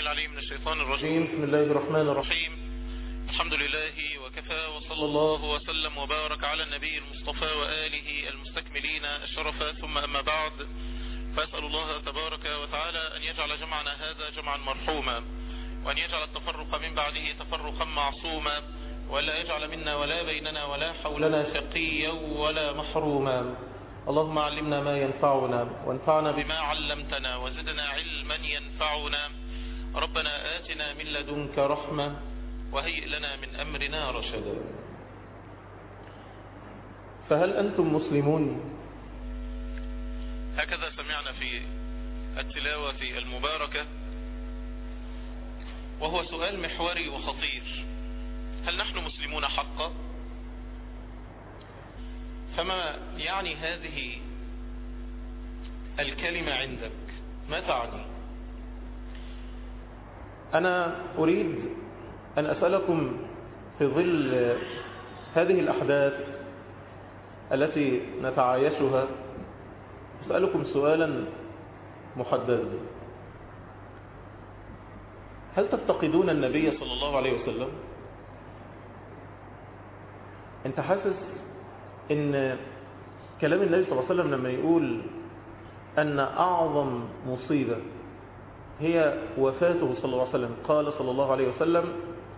العليم من الشيطان الرجيم بسم الله الرحمن الرحيم الرحيم الحمد لله وكفى وصلى الله وسلم وبارك على النبي المصطفى وآله المستكملين الشرف ثم أما بعد فأسأل الله تبارك وتعالى أن يجعل جمعنا هذا جمعا مرحوما وأن يجعل التفرق من بعده تفرقا معصوما ولا يجعل منا ولا بيننا ولا حولنا شقيا ولا محروما اللهم علمنا ما ينفعنا وانفعنا بما بما علمتنا وزدنا علما ينفعنا ربنا آتنا من لدنك لدنك رحمة وهيئ لنا من أمرنا رشدا فهل أنتم مسلمون هكذا سمعنا في التلاوة المباركة وهو سؤال محوري وخطير هل نحن مسلمون حقا فما يعني هذه الكلمة عندك ما تعني أنا أريد أن أسألكم في ظل هذه الأحداث التي نتعايشها أسألكم سؤالا محددا هل تفتقدون النبي صلى الله عليه وسلم انت حاسس ان كلام النبي صلى الله عليه وسلم لما يقول ان اعظم مصيبة هي وفاته صلى الله عليه وسلم قال صلى الله عليه وسلم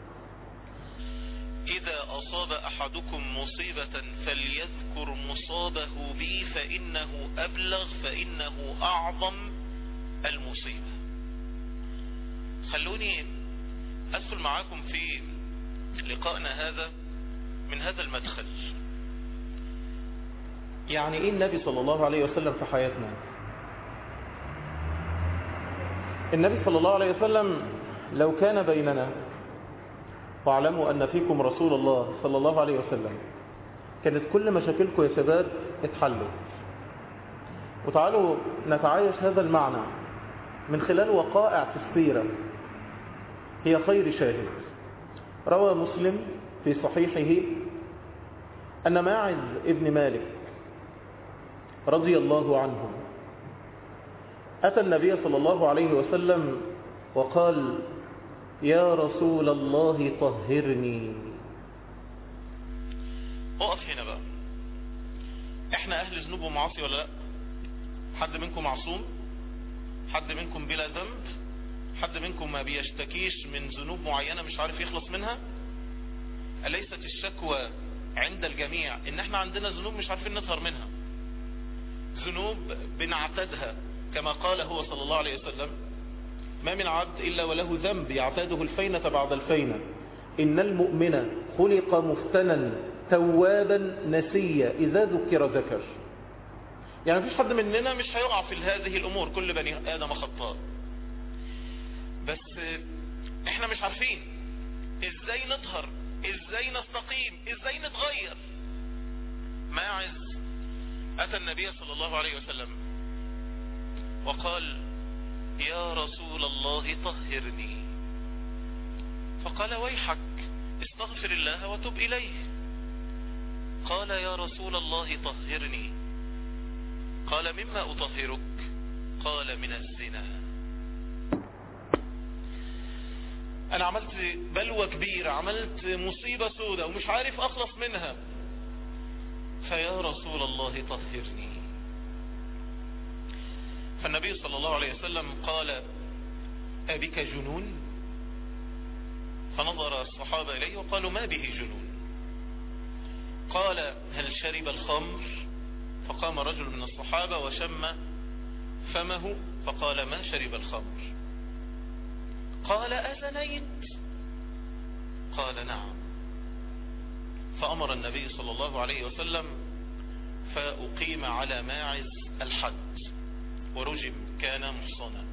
إذا أصاب أحدكم مصيبة فليذكر مصابه بي فإنه أبلغ فإنه أعظم المصيبة خلوني أدخل معاكم في لقائنا هذا من هذا المدخل يعني ايه النبي صلى الله عليه وسلم في حياتنا النبي صلى الله عليه وسلم لو كان بيننا واعلموا أن فيكم رسول الله صلى الله عليه وسلم كانت كل مشاكلكم يا شباب اتحلت وتعالوا نتعايش هذا المعنى من خلال وقائع في السيرة هي خير شاهد روى مسلم في صحيحه أن ماعز ابن مالك رضي الله عنه أتى النبي صلى الله عليه وسلم وقال يا رسول الله طهرني اقف هنا بقى احنا اهل ذنوب ومعاصي ولا لا حد منكم معصوم حد منكم بلا ذنب حد منكم ما بيشتكيش من ذنوب معينة مش عارف يخلص منها أليست الشكوى عند الجميع ان احنا عندنا ذنوب مش عارفين نظهر منها ذنوب بنعتادها كما قال هو صلى الله عليه وسلم ما من عبد إلا وله ذنب يعتاده الفينة بعد الفينة إن المؤمن خلق مفتنا توابا نسيا إذا ذكر ذكر يعني مفيش حد مننا مش هيقع في هذه الامور كل بني ادم خطاء بس احنا مش عارفين ازاي نطهر ازاي نستقيم ازاي نتغير ماعز اتى النبي صلى الله عليه وسلم وقال يا رسول الله طهرني فقال ويحك استغفر الله وتب اليه قال يا رسول الله طهرني قال مما أطهرك قال من الزنا أنا عملت بلوى كبيرة عملت مصيبة سودة ومش عارف أخلص منها فيا رسول الله طهرني فالنبي صلى الله عليه وسلم قال أبك جنون فنظر الصحابة إليه وقالوا ما به جنون قال هل شرب الخمر فقام رجل من الصحابة وشم فمه فقال ما شرب الخمر قال أزنيت قال نعم فأمر النبي صلى الله عليه وسلم فأقيم على ماعز الحد ورجم كان محصنا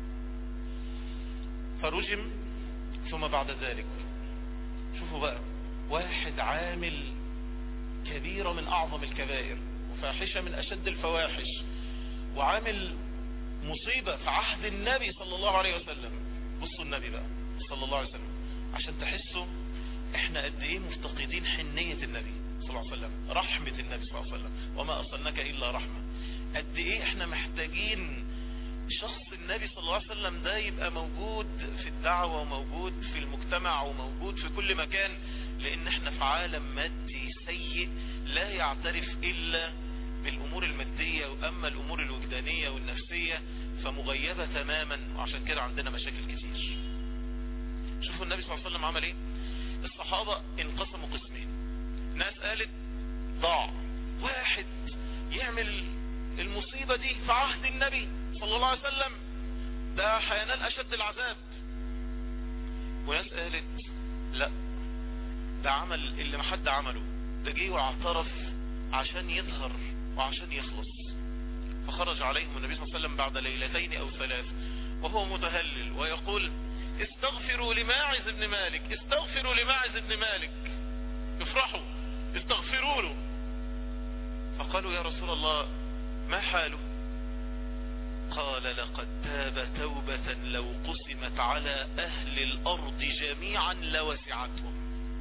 فرجم ثم بعد ذلك شوفوا بقى واحد عامل كبيرة من أعظم الكبائر وفاحشة من أشد الفواحش وعامل مصيبة في عهد النبي صلى الله عليه وسلم بصوا النبي بقى صلى الله عليه وسلم عشان تحسوا احنا قد ايه مفتقدين حنية النبي صلى الله عليه وسلم رحمة النبي صلى الله عليه وسلم وما أرسلناك إلا رحمة قد ايه احنا محتاجين شخص النبي صلى الله عليه وسلم ده يبقى موجود في الدعوة وموجود في المجتمع وموجود في كل مكان لان احنا في عالم مادي سيء لا يعترف الا بالامور المادية واما الامور الوجدانية والنفسية فمغيبة تماما وعشان كده عندنا مشاكل كتير شوفوا النبي صلى الله عليه وسلم عمل ايه الصحابة انقسموا قسمين ناس قالت ضاع واحد يعمل المصيبة دي في عهد النبي صلى الله عليه وسلم ده هينال اشد العذاب وناس قالت لا ده عمل اللي ما حد عمله ده جه واعترف عشان يظهر وعشان يخلص فخرج عليهم النبي صلى الله عليه وسلم بعد ليلتين او ثلاث وهو متهلل ويقول استغفروا لماعز بن مالك استغفروا لماعز بن مالك افرحوا استغفروا له فقالوا يا رسول الله ما حاله قال لقد تاب توبة لو قسمت على أهل الأرض جميعا لوسعتهم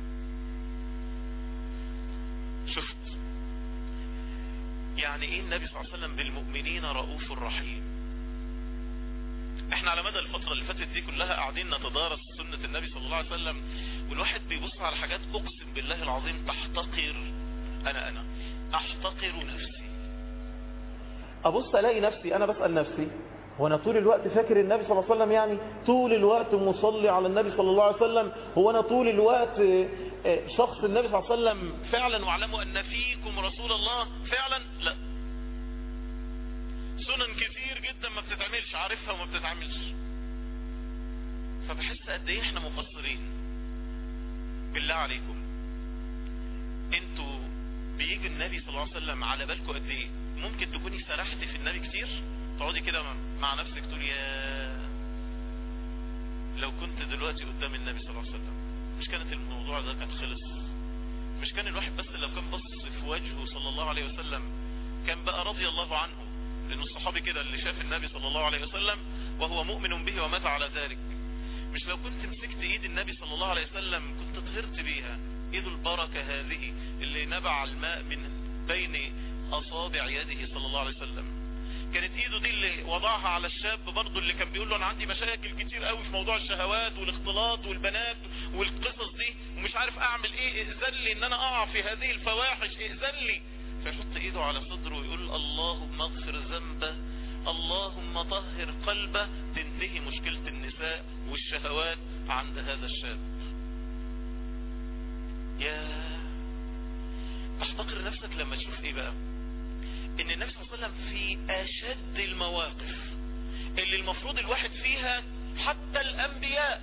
شفت يعني ايه النبي صلى الله عليه وسلم بالمؤمنين رؤوف رحيم احنا على مدى الفترة اللي فاتت دي كلها قاعدين نتدارس سنة النبي صلى الله عليه وسلم والواحد بيبص على حاجات اقسم بالله العظيم تحتقر انا انا احتقر نفسي ابص الاقي نفسي انا بسأل نفسي هو انا طول الوقت فاكر النبي صلى الله عليه وسلم يعني طول الوقت مصلي على النبي صلى الله عليه وسلم هو انا طول الوقت شخص النبي صلى الله عليه وسلم فعلا واعلموا ان فيكم رسول الله فعلا لا سنن كتير جدا ما بتتعملش عارفها وما بتتعملش فبحس قد ايه احنا مقصرين بالله عليكم انتوا بيجي النبي صلى الله عليه وسلم على بالكم قد ايه ممكن تكوني سرحتي في النبي كتير تقعدي كده مع نفسك تقول يا لو كنت دلوقتي قدام النبي صلى الله عليه وسلم مش كانت الموضوع ده كان خلص مش كان الواحد بس لو كان بص في وجهه صلى الله عليه وسلم كان بقى رضي الله عنه لأن الصحابي كده اللي شاف النبي صلى الله عليه وسلم وهو مؤمن به ومات على ذلك مش لو كنت مسكت ايد النبي صلى الله عليه وسلم كنت طهرت بيها ايد البركة هذه اللي نبع الماء من بين اصابع يده صلى الله عليه وسلم كانت ايده دي اللي وضعها على الشاب برضه اللي كان بيقول له انا عندي مشاكل كتير قوي في موضوع الشهوات والاختلاط والبنات والقصص دي ومش عارف اعمل ايه ائذن لي ان انا اقع في هذه الفواحش ائذن لي فيحط ايده على صدره ويقول اللهم اغفر ذنبه اللهم طهر قلبه تنتهي مشكلة النساء والشهوات عند هذا الشاب يا تحتقر نفسك لما تشوف ايه بقى ان النبي صلى الله عليه وسلم في اشد المواقف اللي المفروض الواحد فيها حتى الانبياء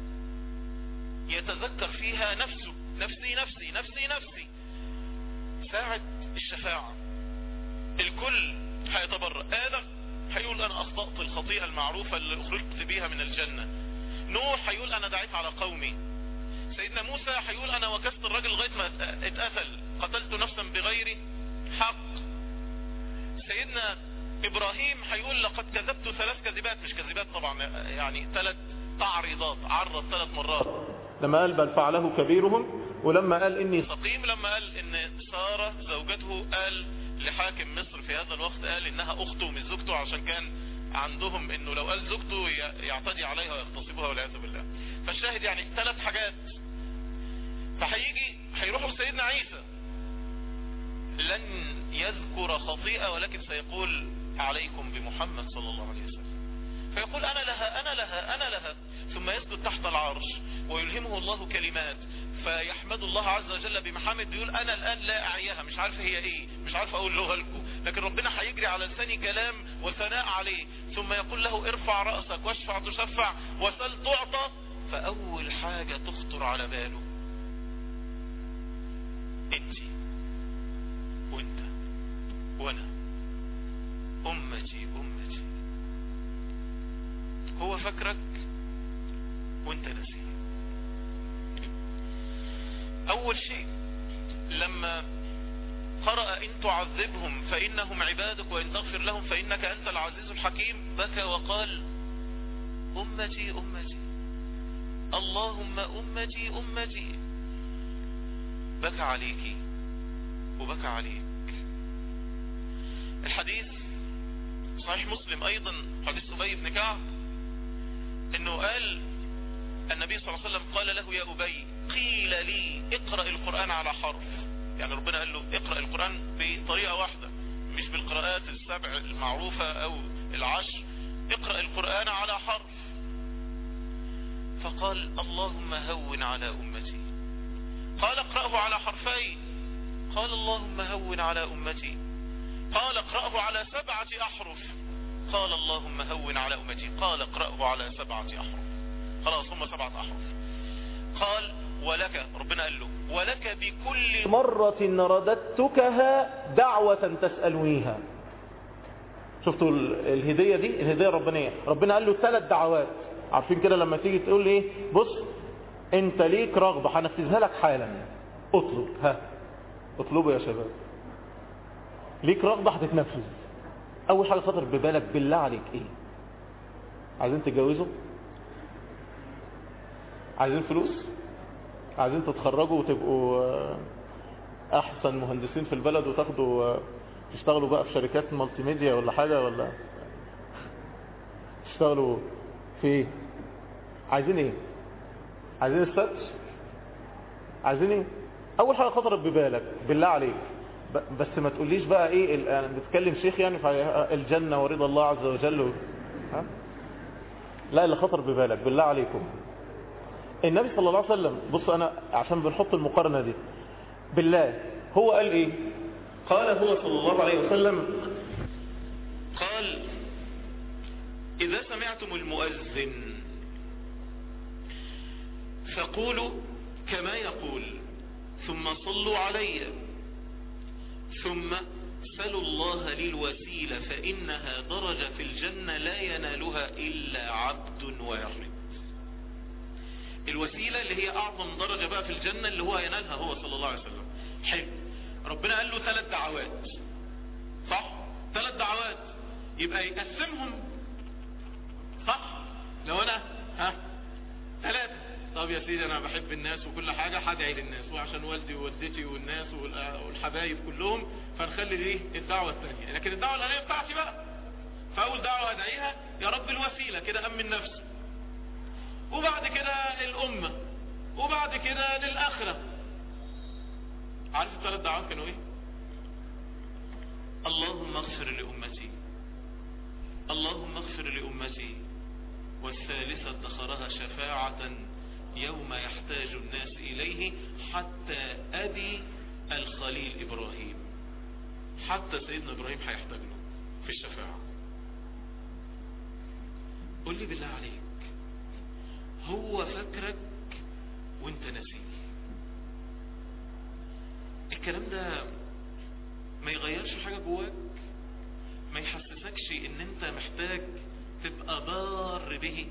يتذكر فيها نفسه نفسي نفسي نفسي نفسي ساعة الشفاعة الكل هيتبرأ آدم هيقول انا اخطأت الخطيئة المعروفة اللي اخرجت بيها من الجنة نوح هيقول انا دعيت على قومي سيدنا موسى هيقول انا وكست الراجل لغاية ما اتقتل قتلت نفسا بغير حق سيدنا ابراهيم هيقول لقد كذبت ثلاث كذبات مش كذبات طبعا يعني ثلاث تعريضات عرض ثلاث مرات لما قال بل فعله كبيرهم ولما قال اني سقيم لما قال ان سارة زوجته قال لحاكم مصر في هذا الوقت قال انها اخته مش زوجته عشان كان عندهم انه لو قال زوجته يعتدي عليها ويغتصبها والعياذ بالله فالشاهد يعني ثلاث حاجات فهيجي هيروحوا سيدنا عيسى لن يذكر خطيئة ولكن سيقول عليكم بمحمد صلى الله عليه وسلم فيقول انا لها انا لها انا لها ثم يسجد تحت العرش ويلهمه الله كلمات فيحمد الله عز وجل بمحامد بيقول انا الان لا اعيها مش عارف هي ايه مش عارف اقولها لكم لكن ربنا هيجري على لساني كلام وثناء عليه ثم يقول له ارفع رأسك واشفع تشفع وسل تعطى فاول حاجة تخطر على باله انت وانت وانا امتي امتي هو فكرك وانت نسيه اول شيء لما قرأ ان تعذبهم فانهم عبادك وان تغفر لهم فانك انت العزيز الحكيم بكى وقال امتي امتي اللهم امتي امتي بكى عليك وبكى عليك الحديث صحيح مسلم ايضا حديث ابي بن كعب انه قال النبي صلى الله عليه وسلم قال له يا ابي قيل لي اقرأ القرآن على حرف يعني ربنا قال له اقرأ القرآن بطريقة واحدة مش بالقراءات السبع المعروفة او العشر اقرأ القرآن على حرف فقال اللهم هون على امتي قال اقرأه على حرفين قال اللهم هون على امتي قال اقرأه على سبعة احرف قال اللهم هون على امتي قال اقرأه على سبعة احرف خلاص هم سبعة احرف قال ولك ربنا قال له ولك بكل مرة رددتكها دعوة تسألنيها شفتوا الهدية دي الهدية الربانية ربنا قال له ثلاث دعوات عارفين كده لما تيجي تقول لي بص انت ليك رغبة هنفذها لك حالا اطلب ها اطلبوا يا شباب ليك رغبة هتتنفذ اول حاجة خطر ببالك بالله عليك ايه عايزين تتجوزوا عايزين فلوس عايزين تتخرجوا وتبقوا احسن مهندسين في البلد وتاخدوا تشتغلوا بقى في شركات مالتي ميديا ولا حاجة ولا تشتغلوا في ايه عايزين ايه عايزين الستر عايزين ايه اول حاجة خطرت ببالك بالله عليك بس ما تقوليش بقى ايه انا بتكلم شيخ يعني في الجنة ورضا الله عز وجل ها لا اللي خطر ببالك بالله عليكم النبي صلى الله عليه وسلم بص انا عشان بنحط المقارنة دي بالله هو قال ايه قال هو صلى الله عليه وسلم قال إذا سمعتم المؤذن فقولوا كما يقول ثم صلوا علي ثم سلوا الله لي الوسيلة فإنها درجة في الجنة لا ينالها إلا عبد واحد الوسيلة اللي هي أعظم درجة بقى في الجنة اللي هو ينالها هو صلى الله عليه وسلم حلو ربنا قال له ثلاث دعوات صح ثلاث دعوات يبقى يقسمهم صح لو انا ها ثلاثة طب يا سيدي انا بحب الناس وكل حاجة هدعي للناس وعشان والدي ووالدتي والناس والحبايب كلهم فنخلي دي الدعوة الثانية لكن الدعوة الاولانية بتاعتي بقى فاول دعوة ادعيها يا رب الوسيلة كده امن نفسي وبعد كده الامة وبعد كده للاخرة عارف الثلاث دعوات كانوا ايه اللهم اغفر لأمتي اللهم اغفر لأمتي والثالثة ادخرها شفاعة يوم يحتاج الناس إليه حتى أبي الخليل إبراهيم حتى سيدنا إبراهيم هيحتاج له في الشفاعة قل لي بالله عليك هو فكرك وانت نسيه الكلام ده ما يغيرش حاجة جواك ما يحسسكش ان انت محتاج تبقى بار به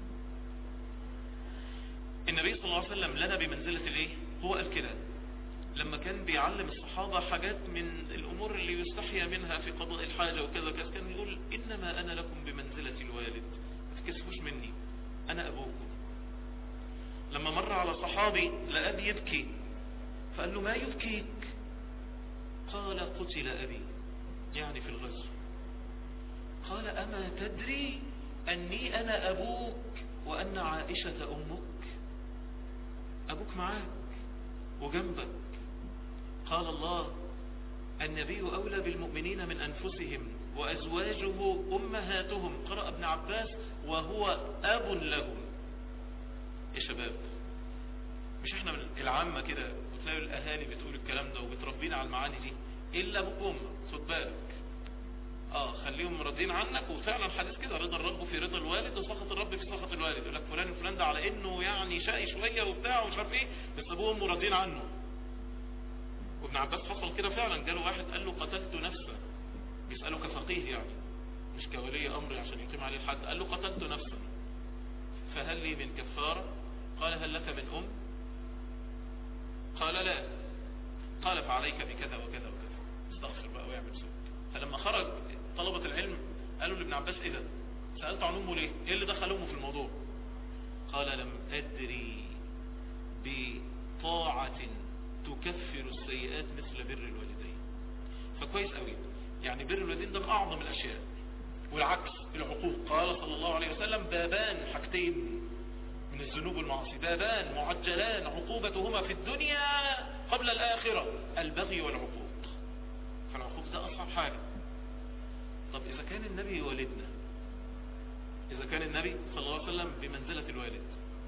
النبي صلى الله عليه وسلم لنا بمنزلة الايه هو قال كده لما كان بيعلم الصحابة حاجات من الامور اللي يستحيا منها في قضاء الحاجة وكذا كذا كان يقول انما انا لكم بمنزلة الوالد ما تكسفوش مني انا ابوكم لما مر على صحابي لقى بيبكي فقال له ما يبكيك قال قتل أبي يعني في الغزو قال أما تدري أني أنا أبوك وأن عائشة أمك أبوك معاك وجنبك قال الله النبي أولى بالمؤمنين من أنفسهم وأزواجه أمهاتهم قرأ ابن عباس وهو أب لهم يا شباب مش احنا من العامة كده وتلاقي الاهالي بتقول الكلام ده وبتربينا على المعاني دي الا ابوك وامك خد بالك اه خليهم راضيين عنك وفعلا حديث كده رضا الرب في رضا الوالد وسخط الرب في سخط الوالد يقول لك فلان الفلان ده على انه يعني شقي شويه وبتاع ومش عارف ايه بس ابوه وامه راضيين عنه وابن عباس حصل كده فعلا جاله واحد قال له قتلت نفسا بيساله كفقيه يعني مش كولي امر عشان يقيم عليه الحد قال له قتلت نفسا فهل لي من كفاره قال هل لك من ام قال لا قال فعليك بكذا وكذا وكذا استغفر بقى ويعمل سوء فلما خرج طلبة العلم قالوا لابن عباس ايه ده سألت عن امه ليه ايه اللي دخل امه في الموضوع قال لم ادري بطاعة تكفر السيئات مثل بر الوالدين فكويس قوي يعني بر الوالدين ده من اعظم الاشياء والعكس العقوق قال صلى الله عليه وسلم بابان حاجتين من الذنوب والمعاصي بابان معجلان عقوبتهما في الدنيا قبل الآخرة البغي والعقوق فالعقوق ده أصعب حاجة طب إذا كان النبي والدنا إذا كان النبي صلى الله عليه وسلم بمنزلة الوالد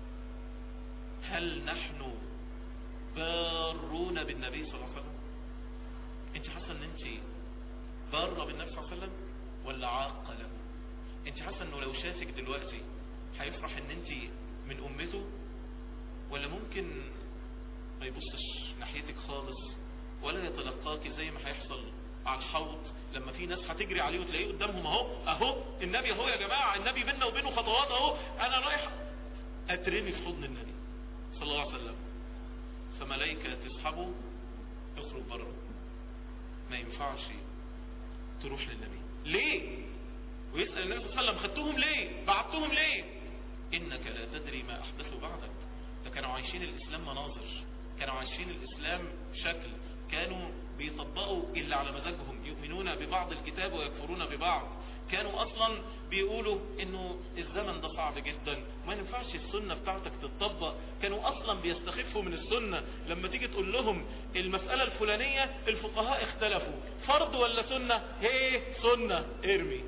هل نحن بارون بالنبي صلى الله عليه وسلم انت حاسة ان انت بارة بالنبي صلى الله عليه وسلم ولا عاقة له انت حاسة انه لو شافك دلوقتي هيفرح ان انت من امته ولا ممكن ما يبصش ناحيتك خالص ولا يتلقاك زي ما هيحصل على الحوض لما في ناس هتجري عليه وتلاقيه قدامهم اهو اهو النبي اهو يا جماعة النبي بيننا وبينه خطوات اهو انا رايح اترمي في حضن النبي صلى الله عليه وسلم فملائكة تسحبه اخرج بره ما ينفعش تروح للنبي ليه ويسأل النبي صلى الله عليه وسلم خدتهم ليه بعتهم ليه انك لا تدري ما احدثوا بعدك ده كانوا عايشين الاسلام مناظر كانوا عايشين الاسلام شكل كانوا بيطبقوا اللي على مزاجهم يؤمنون ببعض الكتاب ويكفرون ببعض كانوا اصلا بيقولوا انه الزمن ده صعب جدا وما ينفعش السنة بتاعتك تتطبق كانوا اصلا بيستخفوا من السنة لما تيجي تقول لهم المسألة الفلانية الفقهاء اختلفوا فرض ولا سنة هي سنة ارمي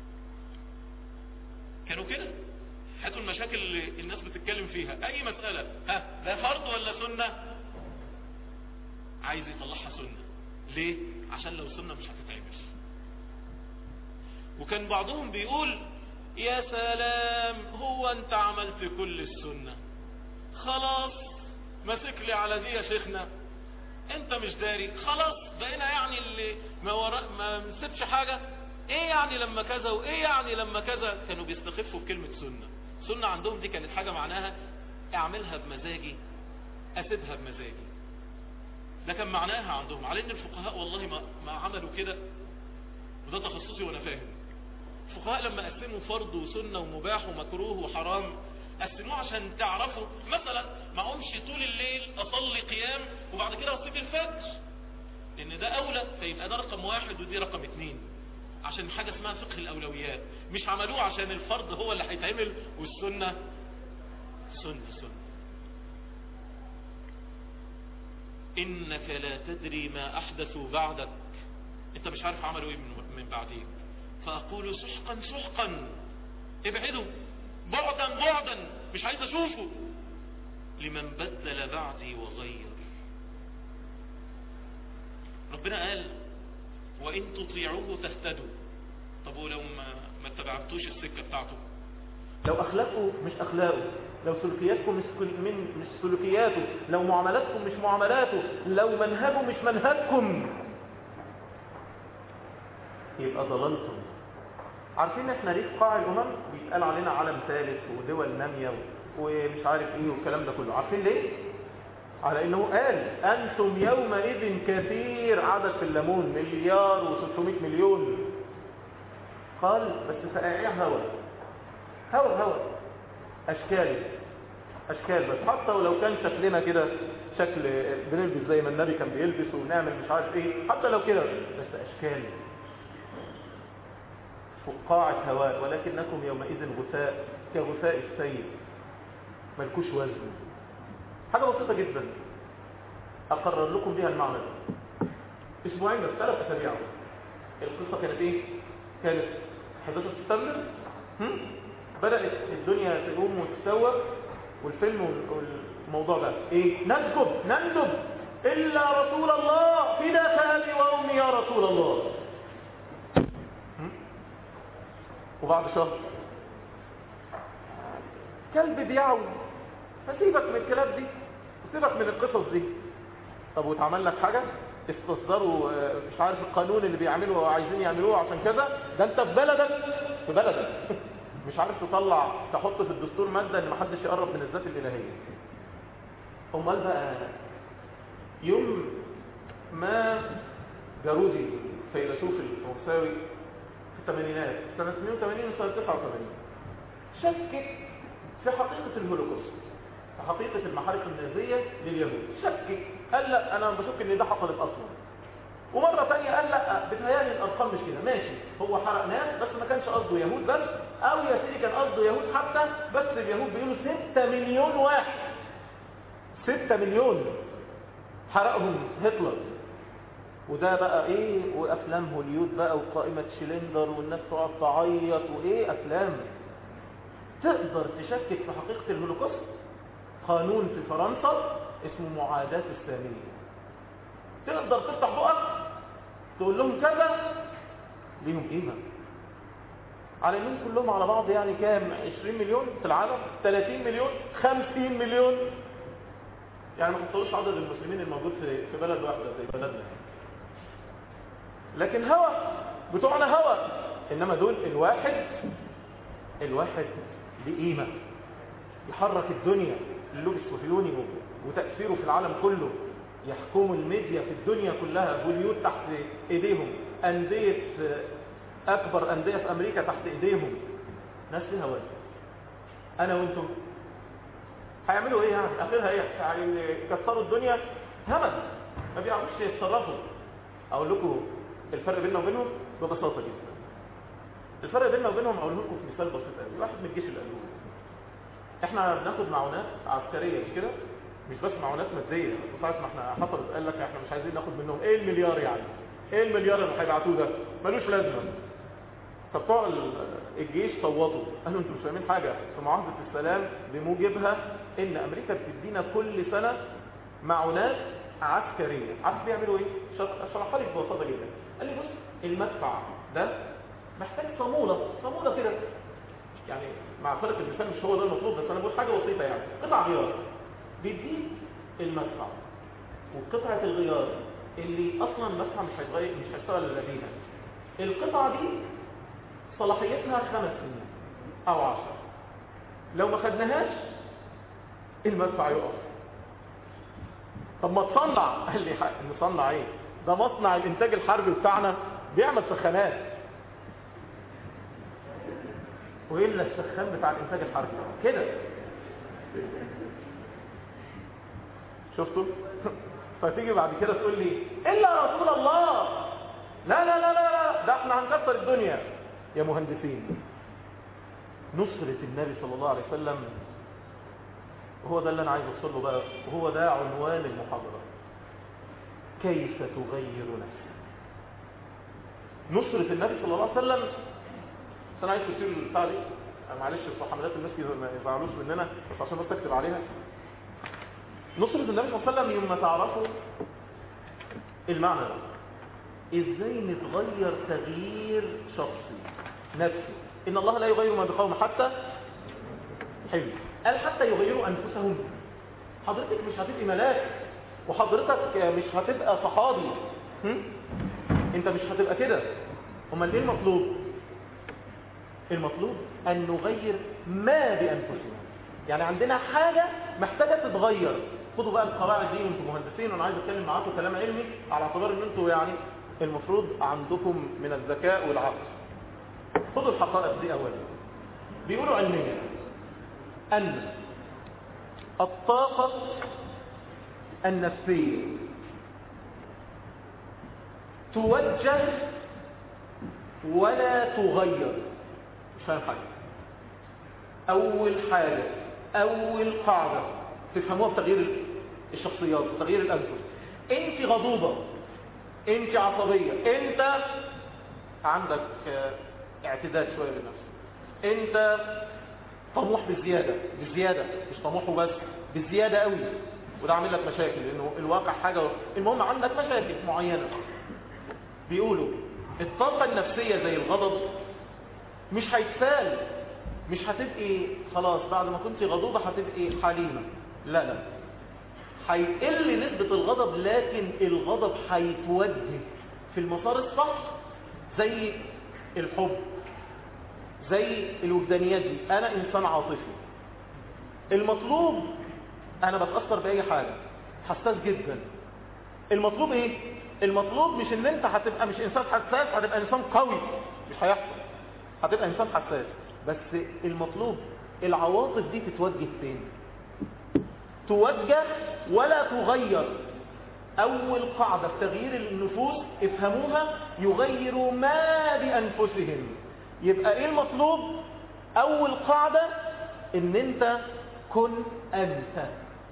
كانوا كده هاتوا المشاكل اللي الناس بتتكلم فيها اي مسألة ها ده فرض ولا سنة عايز يطلعها سنة ليه عشان لو سنة مش هتتعمل وكان بعضهم بيقول يا سلام هو انت عملت كل السنة خلاص مسك لي على دي يا شيخنا انت مش داري خلاص بقينا يعني اللي ما وراء ما مسبش حاجة ايه يعني لما كذا وايه يعني لما كذا كانوا بيستخفوا بكلمة سنة سنة عندهم دي كانت حاجة معناها اعملها بمزاجي اسيبها بمزاجي ده كان معناها عندهم على ان الفقهاء والله ما, ما عملوا كده وده تخصصي وانا فاهم الفقهاء لما قسموا فرض وسنة ومباح ومكروه وحرام قسموه عشان تعرفوا مثلا ما اقومش طول الليل اصلي قيام وبعد كده اصيب الفجر لان ده اولى فيبقى ده رقم واحد ودي رقم اتنين عشان حاجة اسمها فقه الاولويات مش عملوه عشان الفرض هو اللي هيتعمل والسنة سنة سنة انك لا تدري ما احدثوا بعدك انت مش عارف عملوا ايه من بعديك فاقول سحقا سحقا ابعدوا بعدا بعدا مش عايز اشوفه لمن بدل بعدي وغير ربنا قال وان تطيعوه تهتدوا طب ولو ما ما اتبعتوش السكه بتاعته لو اخلاقه مش اخلاقه لو سلوكياتكم مش من مش سلوكياته لو معاملاتكم مش معاملاته لو منهجه مش منهجكم يبقى ضللتم عارفين احنا ليه في قاع الامم بيتقال علينا عالم ثالث ودول ناميه ومش عارف ايه والكلام ده كله عارفين ليه على انه قال انتم يومئذ كثير عدد في الليمون مليار و600 مليون قال بس فقاعيع هوا هوا هوا اشكال اشكال بس حتى ولو كان شكلنا كده شكل بنلبس زي ما النبي كان بيلبس ونعمل مش عارف ايه حتى لو كده بس اشكال فقاعة هواء ولكنكم يومئذ غثاء كغثاء السيل ملكوش وزن حاجة بسيطة جدا أقرر لكم بها المعنى ده أسبوعين بس ثلاث أسابيع القصة كانت إيه؟ كانت 11 سبتمبر بدأت الدنيا تقوم وتتسوى والفيلم والموضوع ده إيه؟ نسجد نندب إلا رسول الله فداك أبي وأمي يا رسول الله وبعد شهر كلب بيعوي فسيبك من الكلاب دي وسيبك من القصص دي طب واتعمل لك حاجة استصدروا مش عارف القانون اللي بيعملوا وعايزين يعملوه عشان كذا ده انت في بلدك في بلدك مش عارف تطلع تحط في الدستور مادة ان محدش يقرب من الذات الالهية امال بقى يوم ما جارودي فيلسوف الفرنساوي في الثمانينات سنة 82 وسنة 89 شكك في حقيقة الهولوكوست في حقيقة المحارق النازية لليهود شكك قال لا انا بشك ان ده حصلت اصلا ومرة تانية قال لا بتهيالي الأرقام مش كده ماشي هو حرق ناس بس ما كانش قصده يهود بس أو يا سيدي كان قصده يهود حتى بس اليهود بيقولوا 6 مليون واحد 6 مليون حرقهم هتلر وده بقى ايه وافلام هوليود بقى وقائمة شلندر والناس تقعد تعيط وايه افلام تقدر تشكك في حقيقة الهولوكوست قانون في فرنسا اسمه معاداة السامية تقدر تفتح بقك تقول لهم كذا ليهم قيمة على انهم كلهم على بعض يعني كام 20 مليون في العالم 30 مليون 50 مليون يعني ما تحصلوش عدد المسلمين الموجود في في بلد واحدة زي بلدنا لكن هوى بتوعنا هوى انما دول الواحد الواحد ليه قيمة يحرك الدنيا اللبس صهيوني وتأثيره في العالم كله يحكموا الميديا في الدنيا كلها هوليود تحت ايديهم أندية أكبر أندية في أمريكا تحت ايديهم ناس ليها وزن أنا وأنتم هيعملوا ايه يعني اخرها ايه هيكسروا الدنيا همل ما بيعرفوش يتصرفوا اقول لكم الفرق بيننا وبينهم ببساطه جدا الفرق بيننا وبينهم اقول لكم في مثال بسيط قوي واحد من الجيش الالوي احنا بناخد معونات عسكريه مش كده مش بس معونات ماديه وساعه ما احنا حصلت قال لك احنا مش عايزين ناخد منهم ايه المليار يعني ايه المليار اللي هيبعتوه ده ملوش لازمه فبتوع الجيش صوتوا قالوا انتوا مش فاهمين حاجه في معاهده السلام بموجبها ان امريكا بتدينا كل سنه معونات عسكريه عارف بيعملوا ايه شرحها لك ببساطه جدا قال لي بص المدفع ده محتاج صاموله صاموله كده يعني مع فرق المثال مش هو ده المطلوب بس انا بقول حاجه بسيطه يعني قطع غيار بيديك المدفع وقطعه الغيار اللي اصلا المدفع مش هيتغير مش هيشتغل الا بيها القطعه دي صلاحيتها خمس سنين او عشر لو ما خدناهاش المدفع يقف طب ما تصنع قال لي نصنع ايه ده مصنع الانتاج الحربي بتاعنا بيعمل سخانات والا السخان بتاع الانتاج الحربي كده شفتوا فتيجي بعد كده تقول لي الا رسول الله لا لا لا لا لا ده احنا هنكسر الدنيا يا مهندسين نصرة النبي صلى الله عليه وسلم هو ده اللي انا عايز اوصل له بقى وهو ده عنوان المحاضرة كيف تغير نفسك نصرة النبي صلى الله عليه وسلم بس انا عايز تصير البتاع دي معلش في حملات المسك ما يزعلوش مننا بس عشان بس اكتب عليها نصرة النبي صلى الله عليه وسلم يوم ما تعرفوا المعنى ده ازاي نتغير تغيير شخصي نفسي ان الله لا يغير ما بقوم حتى حلو قال حتى يغيروا انفسهم حضرتك مش هتبقي ملاك وحضرتك مش هتبقى صحابي هم؟ انت مش هتبقى كده امال ايه المطلوب المطلوب ان نغير ما بانفسنا يعني عندنا حاجة محتاجة تتغير خدوا بقى القواعد دي وانتم مهندسين وانا عايز اتكلم معاكم كلام علمي على اعتبار ان انتم يعني المفروض عندكم من الذكاء والعقل خدوا الحقائق دي اولا بيقولوا علميا ان الطاقة النفسية توجه ولا تغير مش فاهم حاجة اول حاجة اول قاعدة تفهموها بتغيير الشخصيات وتغيير الانفس انت غضوبة انت عصبية انت عندك اعتداد شوية للنفس انت طموح بزيادة بزيادة مش طموح وبس بزيادة قوي وده عامل لك مشاكل لانه الواقع حاجة المهم عندك مشاكل معينة بيقولوا الطاقة النفسية زي الغضب مش هيتسال مش هتبقي خلاص بعد ما كنت غضوبة هتبقي حليمة لا لا هيقل نسبة الغضب لكن الغضب هيتوجه في المسار الصح زي الحب زي الوجدانيات دي انا انسان عاطفي المطلوب انا بتأثر باي حاجة حساس جدا المطلوب ايه المطلوب مش ان انت هتبقى مش انسان حساس هتبقى انسان قوي مش هيحصل هتبقى انسان حساس بس المطلوب العواطف دي تتوجه فين توجه ولا تغير أول قاعدة في تغيير النفوس افهموها يغيروا ما بأنفسهم يبقى إيه المطلوب أول قاعدة إن أنت كن أنت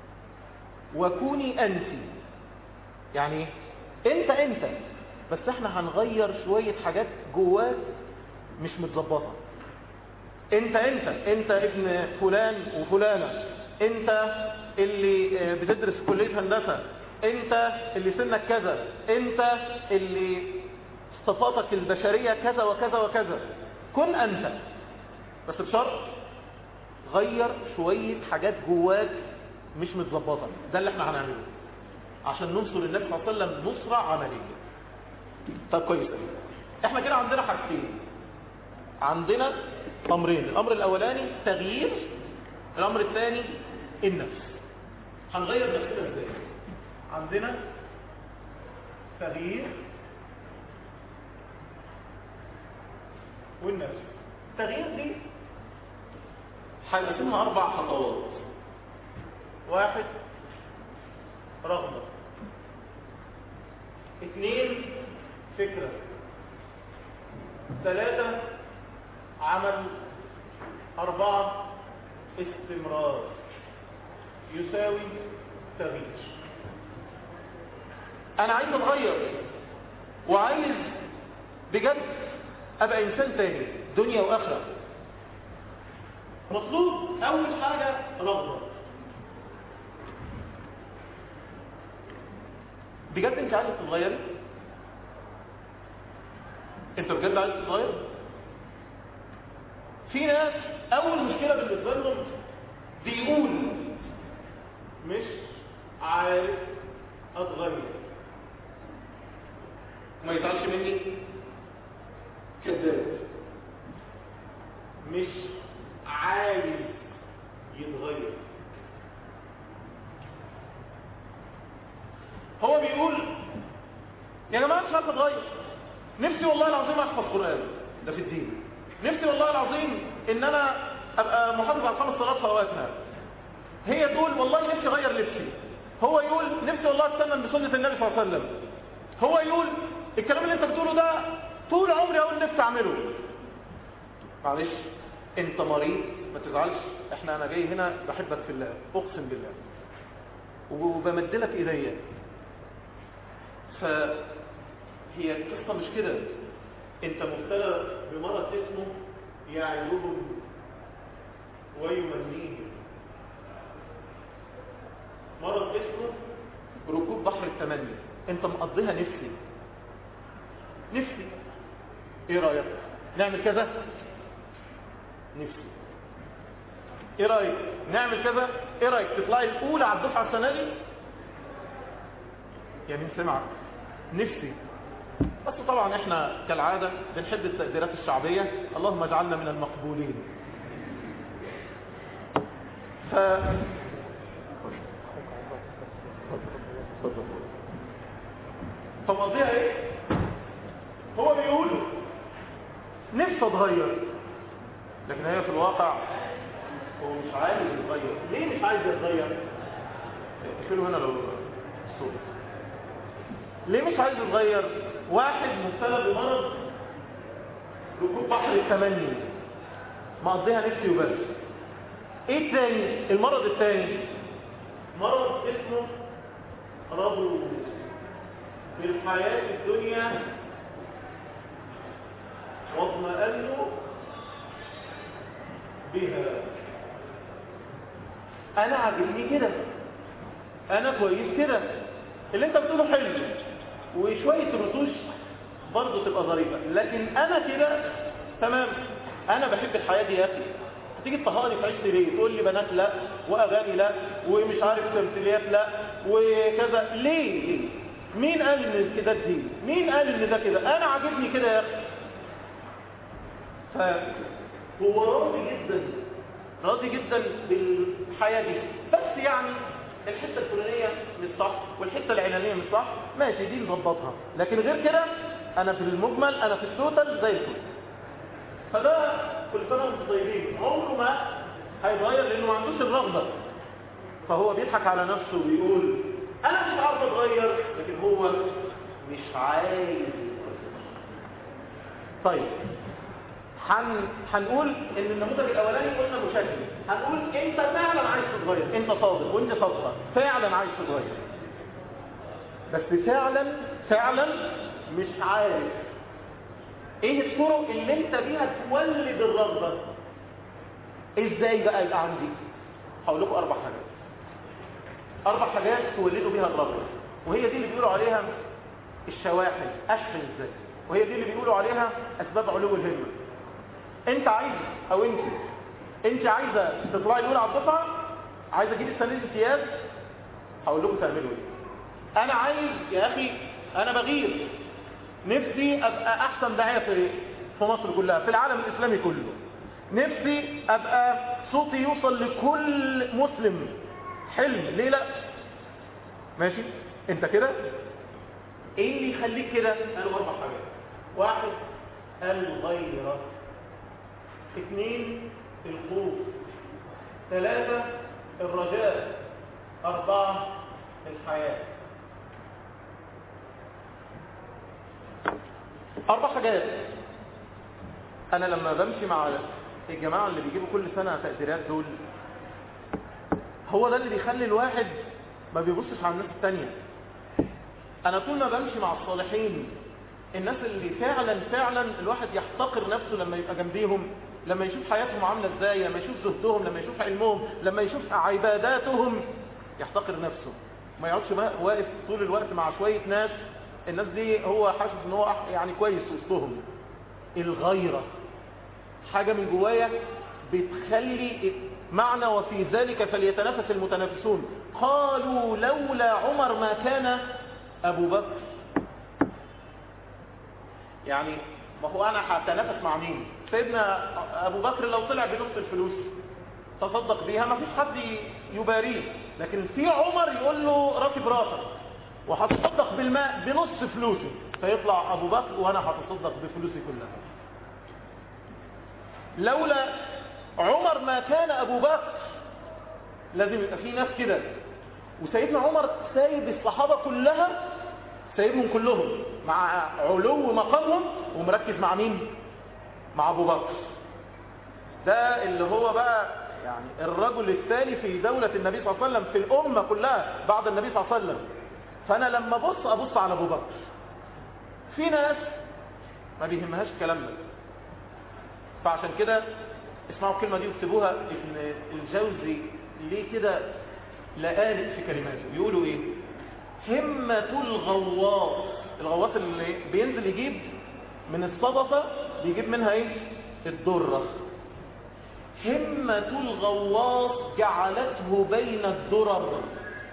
وكوني أنت يعني أنت أنت بس احنا هنغير شوية حاجات جواك مش متظبطة انت انت انت ابن فلان وفلانة انت اللي بتدرس في كلية هندسة انت اللي سنك كذا انت اللي صفاتك البشرية كذا وكذا وكذا كن انت بس بشرط غير شوية حاجات جواك مش متظبطة ده اللي احنا هنعمله عشان ننصر النبي صلى الله عليه وسلم نصرة عملية طب كويس قوي احنا كده عندنا حاجتين عندنا امرين الامر الاولاني تغيير الامر الثاني النفس هنغير نفسنا ازاي عندنا تغيير والنفس التغيير دي هنقسمها اربع خطوات واحد رغبه اثنين فكرة ثلاثة عمل أربعة استمرار يساوي تغيير أنا عايز أتغير وعايز بجد أبقى إنسان تاني دنيا وآخرة مطلوب أول حاجة رغبة بجد أنت عايز تتغيري؟ انت بجد عايز تتغير في ناس اول مشكله بالنسبه لهم بيقول مش عارف اتغير ما يزعلش مني كذاب مش عايز يتغير هو بيقول يا جماعه مش عارف اتغير نفسي والله العظيم احفظ قرآن ده في الدين نفسي والله العظيم ان انا ابقى محافظ على خمس صلوات في اوقاتها هي تقول والله نفسي اغير لبسي هو يقول نفسي والله اتسنن بسنة النبي صلى الله عليه وسلم هو يقول الكلام اللي انت بتقوله ده طول عمري اقول نفسي اعمله معلش انت مريض ما تزعلش احنا انا جاي هنا بحبك في الله اقسم بالله وبمدلك ايديا ف هي القصة مش كده انت مبتلى بمرض اسمه يعدهم ويمنيهم مرض اسمه ركوب بحر التمني انت مقضيها نفسي نفسي ايه رأيك نعمل كذا نفسي ايه رأيك نعمل كذا ايه رأيك تطلعي الاولى على الدفعة السنة دي يا مين سمعك نفسي بس طبعا احنا كالعادة بنحب التقديرات الشعبية اللهم اجعلنا من المقبولين ف فمواضيع ايه هو بيقول نفسه اتغير لكن هي في الواقع هو مش عايز يتغير ليه مش عايز يتغير اقفلوا هنا لو الصوت ليه مش عايز يتغير واحد مبتلى بمرض ركوب بحر التمني مقضيها نفسي وبس ايه التاني المرض التاني مرض اسمه رضو بالحياة الدنيا واطمأنوا بها انا عاجبني كده انا كويس كده اللي انت بتقوله حلو وشوية الرتوش برضه تبقى ظريفة لكن انا كده تمام انا بحب الحياة دي يا اخي هتيجي تطهقني في عيشتي ليه تقول لي بنات لا واغاني لا ومش عارف تمثيليات لا وكذا ليه ليه مين قال ان كده دي مين قال ان ده كده انا عاجبني كده يا اخي فهو راضي جدا راضي جدا بالحياة دي بس يعني الحتة الفلانية مش صح والحتة العلانية مش صح ماشي دي نظبطها لكن غير كده انا في المجمل انا في التوتال زي الفل فده كل سنة وانتم طيبين عمره ما هيتغير لانه ما عندوش الرغبة فهو بيضحك على نفسه ويقول انا مش عارف اتغير لكن هو مش عايز يتغير. طيب هن... هنقول ان النموذج الاولاني قلنا مشكل هنقول انت فعلا عايز تتغير انت صادق وانت صادقه فعلا عايز تتغير بس فعلا فعلا مش عارف ايه الطرق اللي انت بيها تولد الرغبه ازاي بقى يبقى عندي هقول لكم اربع حاجات اربع حاجات تولدوا بيها الرغبه وهي دي اللي بيقولوا عليها الشواحن اشحن ازاي وهي دي اللي بيقولوا عليها اسباب علو الهمه انت عايز او انت انت عايزه تطلعي الاولى على الدفعه عايزه اجيب السنه دي امتياز هقول لكم تعملوا ايه انا عايز يا اخي انا بغير نفسي ابقى احسن داعيه في في مصر كلها في العالم الاسلامي كله نفسي ابقى صوتي يوصل لكل مسلم حلم ليه لا ماشي انت كده ايه اللي يخليك كده قالوا اربع حاجات واحد الغيره اثنين الخوف ثلاثة الرجاء أربعة الحياة أربع حاجات أنا لما بمشي مع الجماعة اللي بيجيبوا كل سنة تقديرات دول هو ده اللي بيخلي الواحد ما بيبصش على الناس التانية أنا طول ما بمشي مع الصالحين الناس اللي فعلا فعلا الواحد يحتقر نفسه لما يبقى جنبيهم لما يشوف حياتهم عاملة ازاي لما يشوف زهدهم لما يشوف علمهم لما يشوف عباداتهم يحتقر نفسه ما يقعدش واقف طول الوقت مع شوية ناس الناس دي هو حاسس ان هو يعني كويس وسطهم الغيرة حاجة من جوايا بتخلي معنى وفي ذلك فليتنافس المتنافسون قالوا لولا عمر ما كان ابو بكر يعني ما هو انا هتنافس مع مين سيدنا ابو بكر لو طلع بنص الفلوس تصدق بيها ما فيش حد يباريه لكن في عمر يقول له راكب راسك وهتصدق بالماء بنص فلوسي فيطلع ابو بكر وانا هتصدق بفلوسي كلها لولا عمر ما كان ابو بكر لازم يبقى في ناس كده وسيدنا عمر سايب الصحابه كلها سايبهم كلهم مع علو مقامهم ومركز مع مين مع ابو بكر ده اللي هو بقى يعني الرجل الثاني في دولة النبي صلى الله عليه وسلم في الأمة كلها بعد النبي صلى الله عليه وسلم فأنا لما أبص أبص على أبو بكر في ناس ما بيهمهاش الكلام ده فعشان كده اسمعوا الكلمة دي واكتبوها ابن الجوزي ليه كده لآلئ في كلماته بيقولوا ايه همة الغواص الغواص اللي بينزل يجيب من الصدفة بيجيب منها ايه الدرة همة الغواص جعلته بين الدرر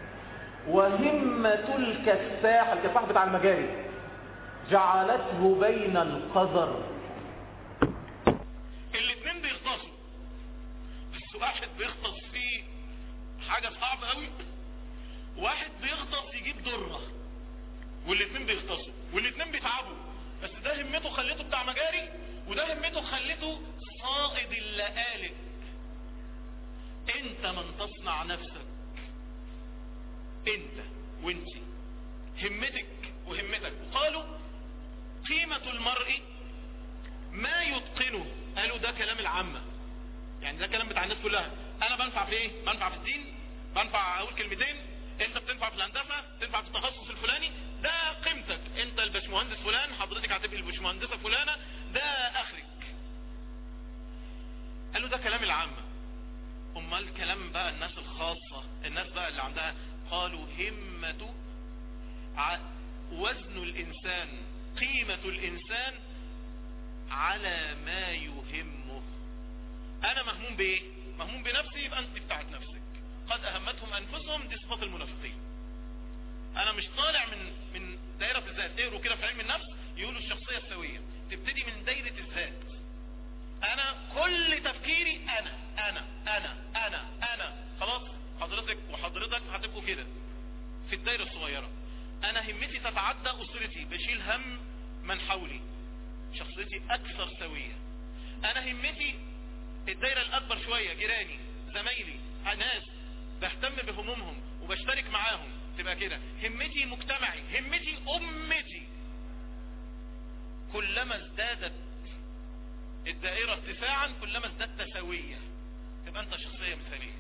وهمة الكساح الكساح بتاع المجاري جعلته بين القذر الاثنين بيغطسوا بس واحد بيغطس فيه حاجة صعبة قوي واحد بيغطس يجيب درة والاثنين بيغطسوا والاثنين بيتعبوا بس ده همته خليته بتاع مجاري وده همته خليته صائد اللآلئ انت من تصنع نفسك انت وانت همتك وهمتك وقالوا قيمة المرء ما يتقنه قالوا ده كلام العامة يعني ده كلام بتاع الناس كلها انا بنفع في ايه بنفع في الدين بنفع اقول كلمتين انت بتنفع في الهندسه تنفع في التخصص الفلاني ده قيمتك انت الباشمهندس فلان حضرتك هتبقي الباشمهندسه فلانه ده اخرك قالوا ده كلام العامه امال كلام بقى الناس الخاصه الناس بقى اللي عندها قالوا همه ع... وزن الانسان قيمه الانسان على ما يهمه انا مهموم بايه مهموم بنفسي يبقى انت بتاعت نفسك قد اهمتهم انفسهم دي صفات المنافقين انا مش طالع من من دائره الذات تقروا كده في علم النفس يقولوا الشخصيه السويه تبتدي من دايره الذات انا كل تفكيري انا انا انا انا انا خلاص حضرتك وحضرتك هتبقوا كده في الدايره الصغيره انا همتي تتعدى اسرتي بشيل هم من حولي شخصيتي اكثر سويه انا همتي الدايره الاكبر شويه جيراني زمايلي ناس بهتم بهمومهم وبشترك معاهم تبقى كده همتي مجتمعي همتي امتي كلما ازدادت الدائرة اتساعا كلما ازددت سوية تبقى انت شخصية مثالية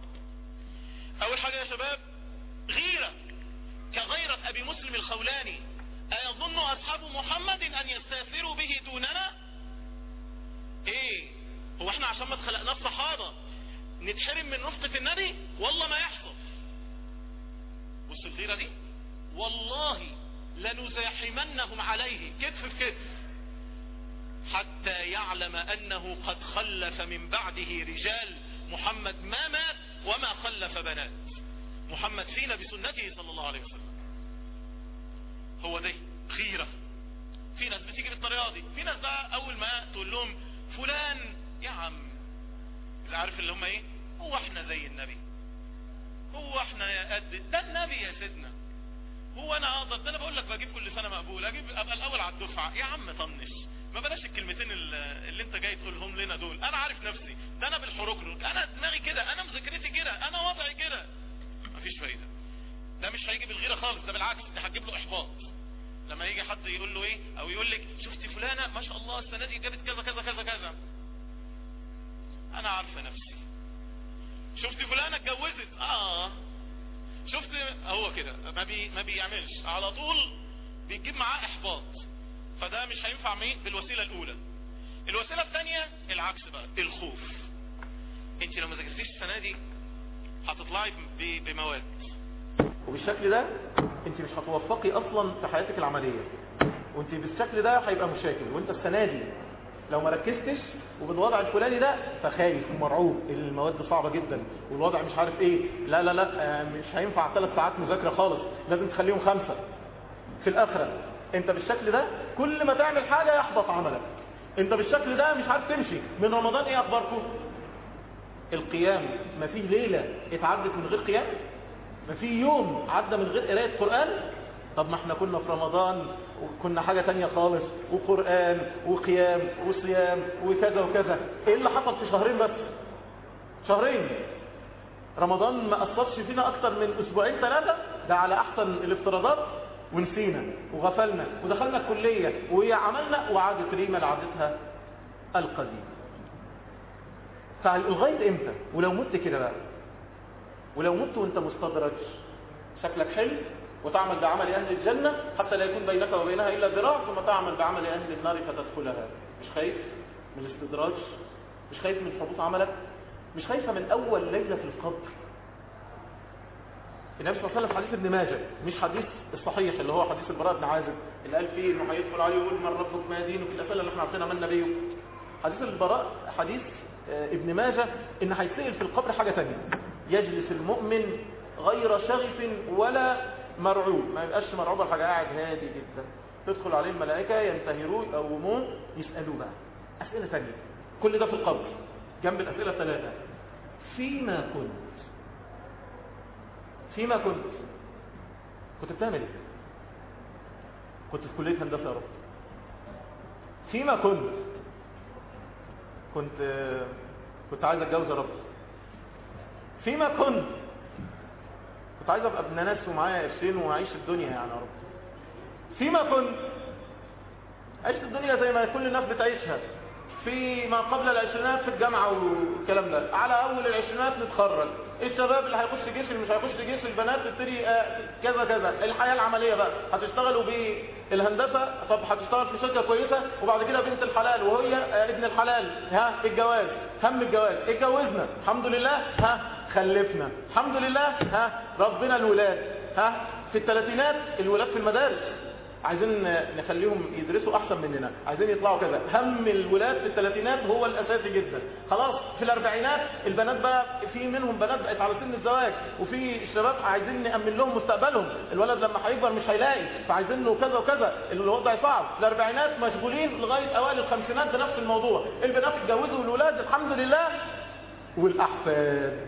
اول حاجة يا شباب غيرة كغيرة ابي مسلم الخولاني ايظن اصحاب محمد ان يستاثروا به دوننا ايه هو احنا عشان ما اتخلقناش صحابة نتحرم من رفقة النبي والله ما يحصل بص الغيرة دي والله لنزاحمنهم عليه كتف في كتف حتى يعلم انه قد خلف من بعده رجال محمد ما مات وما خلف بنات محمد فينا بسنته صلى الله عليه وسلم هو ده غيرة في ناس بتيجي بالطريقة دي في ناس بقى اول ما تقول لهم فلان يا عم اللي عارف اللي هم ايه هو احنا زي النبي هو احنا يا قد ده النبي يا سيدنا هو انا اقدر ده انا بقول لك بجيب كل سنة مقبول اجيب ابقى الاول على الدفعة يا عم طنش ما بلاش الكلمتين اللي, اللي انت جاي تقولهم لنا دول انا عارف نفسي ده انا بالحروكرك انا دماغي كده انا مذاكرتي كده انا وضعي كده مفيش فايدة ده مش هيجي بالغيرة خالص ده بالعكس ده هتجيب له احباط لما يجي حد يقول له ايه او يقول لك شفتي فلانة ما شاء الله السنة دي جابت كذا كذا كذا كذا انا عارفة نفسي شفتي فلانة اتجوزت اه شفت هو كده ما, بي ما بيعملش على طول بيجيب معاه احباط فده مش هينفع مين بالوسيلة الاولى الوسيلة الثانية العكس بقى الخوف انت لو ما ذاكرتيش السنة دي هتطلعي بمواد وبالشكل ده انت مش هتوفقي اصلا في حياتك العملية وانت بالشكل ده هيبقى مشاكل وانت السنة دي لو ما ركزتش وبالوضع الفلاني ده فخايف ومرعوب المواد صعبة جدا والوضع مش عارف ايه لا لا لا مش هينفع ثلاث ساعات مذاكرة خالص لازم تخليهم خمسة في الاخرة انت بالشكل ده كل ما تعمل حاجة يحبط عملك انت بالشكل ده مش عارف تمشي من رمضان ايه اخباركم القيام ما فيه ليلة اتعدت من غير قيام ما فيه يوم عدى من غير قراية قرآن طب ما احنا كنا في رمضان وكنا حاجة تانية خالص وقرآن وقيام وصيام وكذا وكذا ايه اللي حصل في شهرين بس شهرين رمضان ما أثرش فينا أكتر من أسبوعين ثلاثة ده على أحسن الافتراضات ونسينا وغفلنا ودخلنا الكلية وعملنا وعادت ريما لعادتها القديمة فالغاية امتى ولو مت كده بقى ولو مت وانت مستدرج شكلك حلو وتعمل بعمل أهل الجنة حتى لا يكون بينك وبينها إلا ذراع ثم تعمل بعمل أهل النار فتدخلها مش خايف من الاستدراج مش خايف من حبوط عملك مش خايفة من أول ليلة في القبر النبي صلى الله عليه وسلم حديث ابن ماجه مش حديث الصحيح اللي هو حديث البراء بن عازب اللي قال فيه انه هيدخل عليه ويقول من ربك ما دينك الاسئله اللي احنا عارفينها من نبيه حديث البراء حديث ابن ماجه ان هيتسال في القبر حاجه ثانيه يجلس المؤمن غير شغف ولا مرعوب ما يبقاش مرعوب الحاجه قاعد هادي جدا تدخل عليه الملائكه ينتهروه يقوموه يسالوه بقى اسئله ثانيه كل ده في القبر جنب الاسئله الثلاثه فيما كنت فيما كنت كنت بتعمل ايه كنت في كلية هندسة يا رب فيما كنت كنت كنت عايز اتجوز يا رب فيما كنت كنت عايز ابقى ابن ناس ومعايا قرشين واعيش الدنيا يعني يا رب فيما كنت عشت الدنيا زي ما كل الناس بتعيشها في ما قبل العشرينات في الجامعة والكلام ده على أول العشرينات نتخرج الشباب اللي هيخش جيش اللي مش هيخش جيش البنات تبتدي كذا كذا الحياة العملية بقى هتشتغلوا بالهندسة طب هتشتغل في شركة كويسة وبعد كده بنت الحلال وهي ابن الحلال ها الجواز هم الجواز اتجوزنا الحمد لله ها خلفنا الحمد لله ها ربنا الولاد ها في الثلاثينات الولاد في المدارس عايزين نخليهم يدرسوا احسن مننا عايزين يطلعوا كذا هم الولاد في الثلاثينات هو الاساسي جدا خلاص في الاربعينات البنات بقى في منهم بنات بقت على سن الزواج وفي الشباب عايزين نامن لهم مستقبلهم الولد لما هيكبر مش هيلاقي فعايزين له كذا وكذا الوضع صعب الاربعينات مشغولين لغايه اوائل الخمسينات بنفس الموضوع البنات اتجوزوا والولاد الحمد لله والاحفاد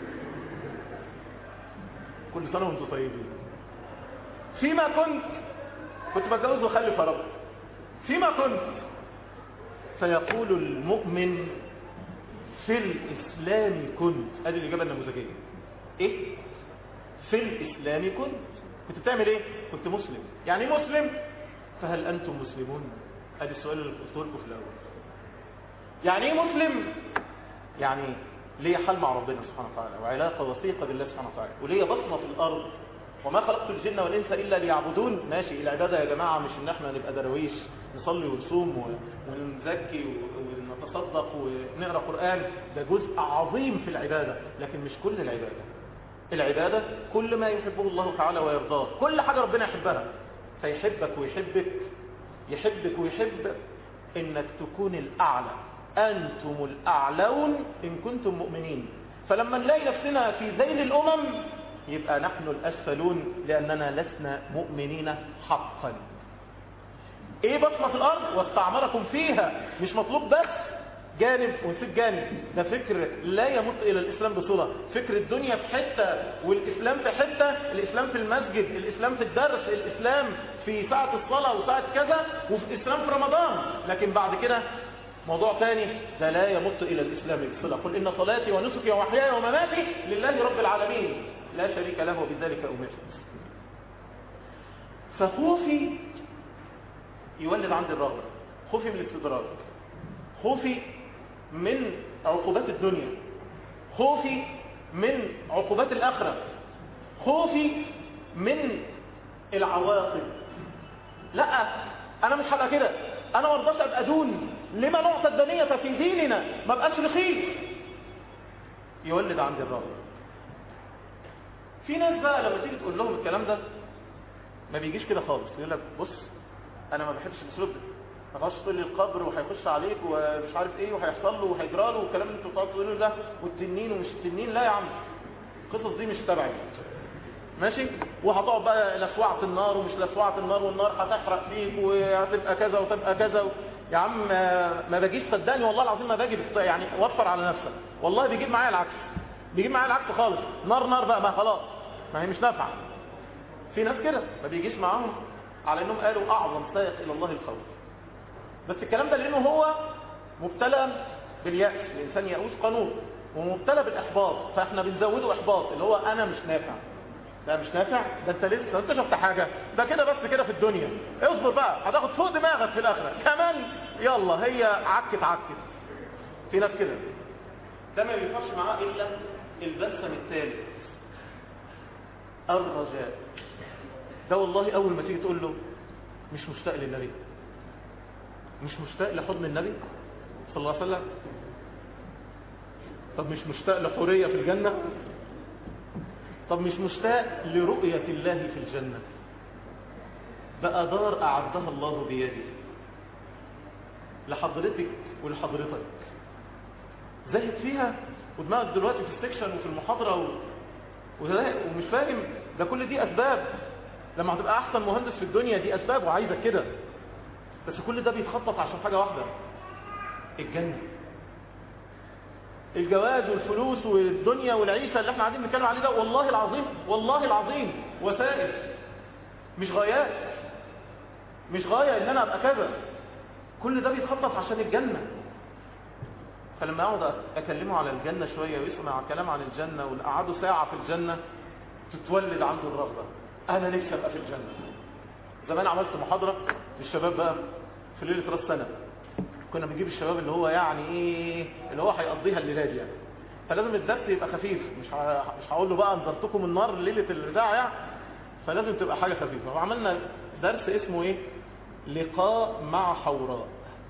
كل سنه وانتم طيبين فيما كنت كنت بتجوز واخلف يا رب فيما كنت فيقول المؤمن في الإسلام كنت ادي الإجابة النموذجية ايه في الإسلام كنت كنت بتعمل ايه كنت مسلم يعني إيه مسلم فهل أنتم مسلمون ادي السؤال اللي قلته لكم في الأول يعني ايه مسلم يعني ليه حل مع ربنا سبحانه وتعالى وعلاقة وثيقة بالله سبحانه وتعالى وليه بصمة في الأرض وما خلقت الجن والإنس إلا ليعبدون ماشي العبادة يا جماعة مش إن احنا نبقى درويش نصلي ونصوم و- ونزكي و- ونتصدق ونقرأ قرآن ده جزء عظيم في العبادة لكن مش كل العبادة العبادة كل ما يحبه الله تعالى ويرضاه كل حاجة ربنا يحبها فيحبك ويحبك يحبك ويحب انك تكون الاعلى انتم الاعلون ان كنتم مؤمنين فلما نلاقي نفسنا في ذيل الامم يبقى نحن الاسفلون لاننا لسنا مؤمنين حقا ايه بصمة في الارض واستعمركم فيها مش مطلوب بس جانب ونسيب جانب ده فكر لا يمت الى الاسلام بصلة فكر الدنيا في حتة والاسلام في حتة الاسلام في المسجد الاسلام في الدرس الاسلام في ساعة الصلاة وساعة كذا وفي الاسلام في رمضان لكن بعد كده موضوع تاني ده لا يمت الى الاسلام بصلة قل ان صلاتي ونسكي ومحياي ومماتي لله رب العالمين لا شريك له وبذلك امرت فخوفي يولد عندي الرغبة خوفي من الاستدراج خوفي من عقوبات الدنيا خوفي من عقوبات الآخرة خوفي من العواقب لا أنا مش هبقى كده أنا ما ارضاش أبقى دون لما نعطى الدنية في ديننا ما بقاش رخيص يولد عندي الرغبة في ناس بقى لما تيجي تقول لهم الكلام ده ما بيجيش كده خالص يقول لك بص انا ما بحبش الاسلوب ده ما تقعدش تقول لي القبر وهيخش عليك ومش عارف ايه وهيحصل له وهيجرى له والكلام اللي انتوا بتقعدوا تقولوا ده والتنين ومش التنين لا يا عم القصص دي مش تبعي ماشي وهتقعد بقى لسوعة النار ومش لسوعة النار والنار هتحرق فيك وهتبقى كذا وتبقى كذا و... يا عم ما ما باجيش صدقني والله العظيم ما باجي بت- يعني وفر على نفسك والله بيجيب معايا العكس بيجيب معايا العكس خالص نار نار بقى ما خلاص ما هي مش نافعه في ناس كده ما بيجيش معاهم على انهم قالوا اعظم سائق الى الله الخوف بس الكلام ده لانه هو مبتلى باليأس الانسان يئوس قانون ومبتلى بالاحباط فاحنا بنزوده احباط اللي هو انا مش نافع ده مش نافع ده انت لسه انت شفت حاجه ده كده بس كده في الدنيا اصبر بقى هتاخد فوق دماغك في الاخره كمان يلا هي عكت عكت في ناس كده ده ما بينفعش معاه الا البسم الثالث الرجاء ده والله اول ما تيجي تقول له مش مشتاق للنبي مش مشتاق لحضن النبي صلى الله عليه وسلم طب مش مشتاق لحورية في الجنة طب مش مشتاق لرؤية الله في الجنة بقى دار أعدها الله بيده لحضرتك ولحضرتك زهد فيها ودماغك دلوقتي في السكشن وفي المحاضرة و... وده- ومش فاهم ده كل دي أسباب لما هتبقى أحسن مهندس في الدنيا دي أسباب وعايزك كده بس كل ده بيتخطط عشان حاجة واحدة الجنة الجواز والفلوس والدنيا والعيشة اللي احنا قاعدين نتكلم عليه ده والله العظيم والله العظيم وسائل مش غايات مش غاية ان انا ابقى كذا كل ده بيتخطط عشان الجنة فلما اقعد اكلمه على الجنة شوية ويسمع كلام عن الجنة وقعدوا ساعة في الجنة تتولد عنده الرغبة انا نفسي ابقى في الجنة زمان عملت محاضرة للشباب بقى في ليلة راس سنة كنا بنجيب الشباب اللي هو يعني ايه اللي هو هيقضيها الليلة دي يعني فلازم الدرس يبقى خفيف مش ه... مش هقول له بقى انذرتكم النار ليلة البتاع يعني فلازم تبقى حاجة خفيفة وعملنا درس اسمه ايه لقاء مع حوراء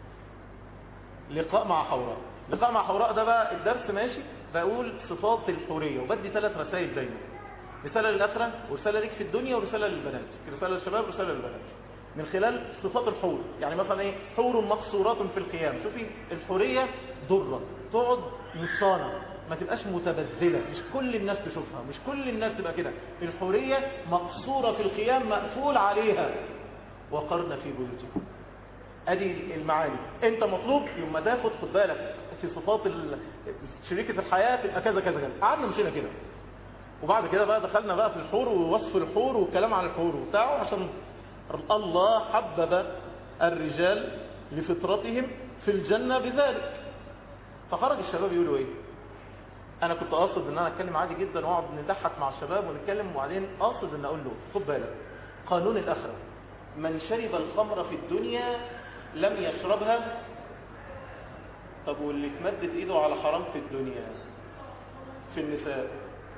لقاء مع حوراء لقاء مع حوراء ده بقى الدرس ماشي بقول صفات الحورية وبدي ثلاث رسائل دايما رسالة للآخرة ورسالة ليك في الدنيا ورسالة للبنات رسالة للشباب ورسالة للبنات من خلال صفات الحور يعني مثلا ايه حور مقصورات في القيام شوفي الحورية ضرة تقعد مصانة ما تبقاش متبذلة مش كل الناس تشوفها مش كل الناس تبقى كده الحورية مقصورة في القيام مقفول عليها وقرن في بيوتكم ادي المعاني انت مطلوب يوم ما تاخد خد بالك في صفات ال- شريكة الحياة تبقى كذا كذا كذا قعدنا مشينا كده وبعد كده بقى دخلنا بقى في الحور ووصف الحور والكلام عن الحور وبتاعه عشان الله حبب الرجال لفطرتهم في الجنة بذلك فخرج الشباب يقولوا ايه انا كنت قاصد ان انا اتكلم عادي جدا واقعد نضحك مع الشباب ونتكلم وبعدين قاصد ان اقول له خد بالك قانون الاخره من شرب الخمر في الدنيا لم يشربها طب واللي اتمدت ايده على حرام في الدنيا في النساء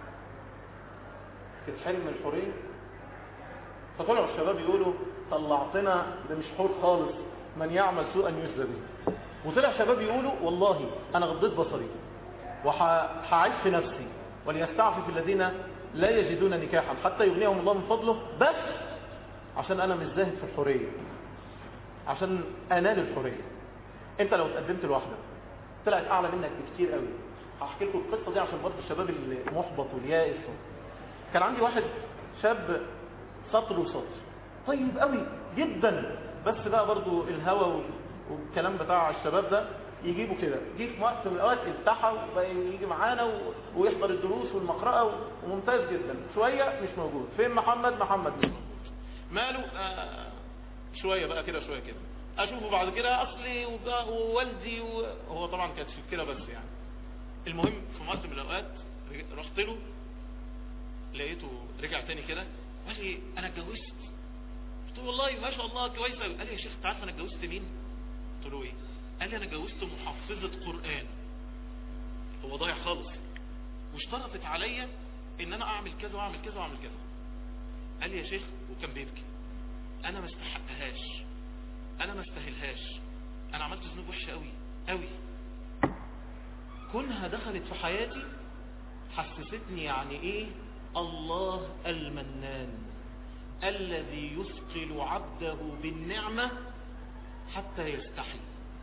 تتحرم الحريه فطلعوا الشباب يقولوا طلعتنا ده مش حور خالص من يعمل سوءا يجزى به وطلع شباب يقولوا والله انا غضيت بصري وهعيش في نفسي وليستعفف الذين لا يجدون نكاحا حتى يغنيهم الله من فضله بس عشان انا مش زاهد في الحريه عشان انال الحريه انت لو اتقدمت لوحدك طلعت اعلى منك بكتير قوي هحكي لكم القصه دي عشان برضه الشباب المحبط واليائس كان عندي واحد شاب سطر وسطر طيب قوي جدا بس بقى برضو الهوى والكلام بتاع الشباب ده يجيبوا كده جه في وقت من الاوقات التحى وبقى يجي معانا و... ويحضر الدروس والمقرأة وممتاز جدا شوية مش موجود فين محمد محمد مش موجود ماله آه شوية بقى كده شوية كده اشوفه بعد كده اصلي وبقى- ووالدي وهو طبعا كانت في كده بس يعني المهم في وقت من الاوقات رج- رحت له لقيته رجع تاني كده قال لي انا اتجوزت قلت له والله ما شاء الله كويس قوي قال لي يا شيخ انت عارف انا اتجوزت مين قلت له ايه قال لي انا اتجوزت محفظه قران هو ضايع خالص واشترطت عليا ان انا اعمل كذا واعمل كذا واعمل كذا قال لي يا شيخ وكان بيبكي انا ما استحقهاش انا ما استاهلهاش انا عملت ذنوب وحشه قوي قوي كونها دخلت في حياتي حسستني يعني ايه الله المنان الذي يثقل عبده بالنعمة حتى يستحي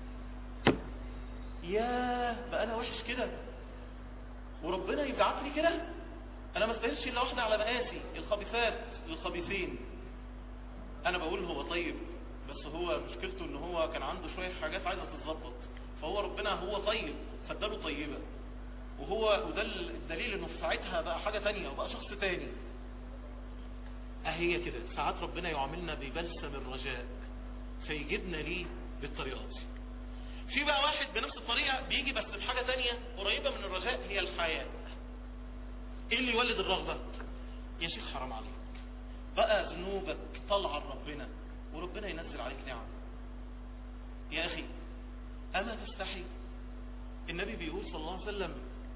ياه بقى انا وحش كده وربنا يبعت لي كده انا ما استاهلش الا واحده على مقاسي الخبيثات الخبيثين انا بقول هو طيب بس هو مشكلته ان هو كان عنده شويه حاجات عايزه تتظبط فهو ربنا هو طيب فاداله طيبه وهو وده الدليل انه في ساعتها بقى حاجه تانية وبقى شخص تاني اهي كده ساعات ربنا يعاملنا ببلسم الرجاء فيجدنا ليه بالطريقه دي في بقى واحد بنفس الطريقه بيجي بس بحاجه تانية قريبه من الرجاء هي الحياء ايه اللي يولد الرغبه يا شيخ حرام عليك بقى ذنوبك طالعه لربنا وربنا ينزل عليك نعم يا اخي اما تستحي النبي بيقول صلى الله عليه وسلم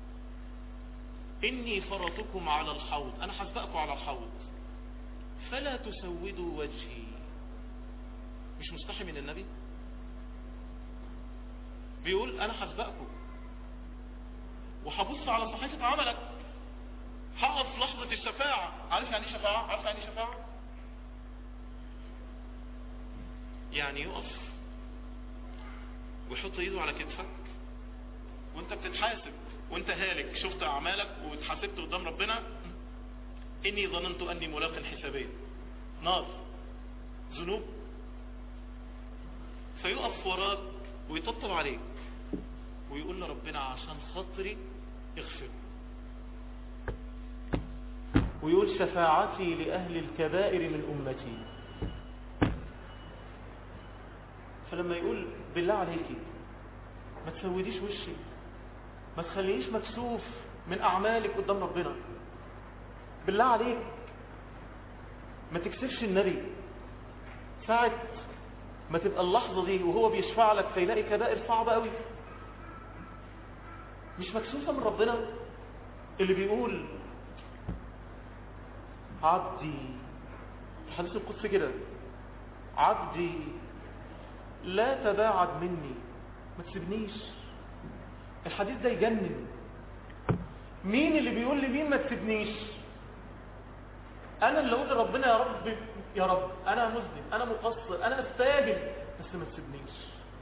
اني فرطكم على الحوض انا حسبقكم على الحوض فلا تسودوا وجهي مش مستحي من النبي بيقول انا حسبقكم وهبص على صحيفة عملك هقف لحظة الشفاعة عارف يعني ايه شفاعة عارف يعني ايه شفاعة يعني يقف ويحط ايده على كتفك وانت بتتحاسب وانت هالك شفت اعمالك واتحاسبت قدام ربنا اني ظننت اني ملاق حسابين نار ذنوب فيقف وراك ويطبطب عليك ويقول لربنا عشان خاطري اغفر ويقول شفاعتي لأهل الكبائر من أمتي فلما يقول بالله عليكي ما تسوديش وشي ما تخلينيش مكسوف من أعمالك قدام ربنا بالله عليك ما تكسفش النبي ساعة ما تبقى اللحظة دي وهو بيشفع لك فيلاقي كبائر صعبة قوي مش مكسوفة من ربنا اللي بيقول عبدي الحديث القدسي كده عبدي لا تباعد مني ما تسيبنيش الحديث ده يجنن مين اللي بيقول لي مين ما تسيبنيش انا اللي اقول لربنا يا رب يا رب انا مذنب انا مقصر انا استاهل بس ما تسيبنيش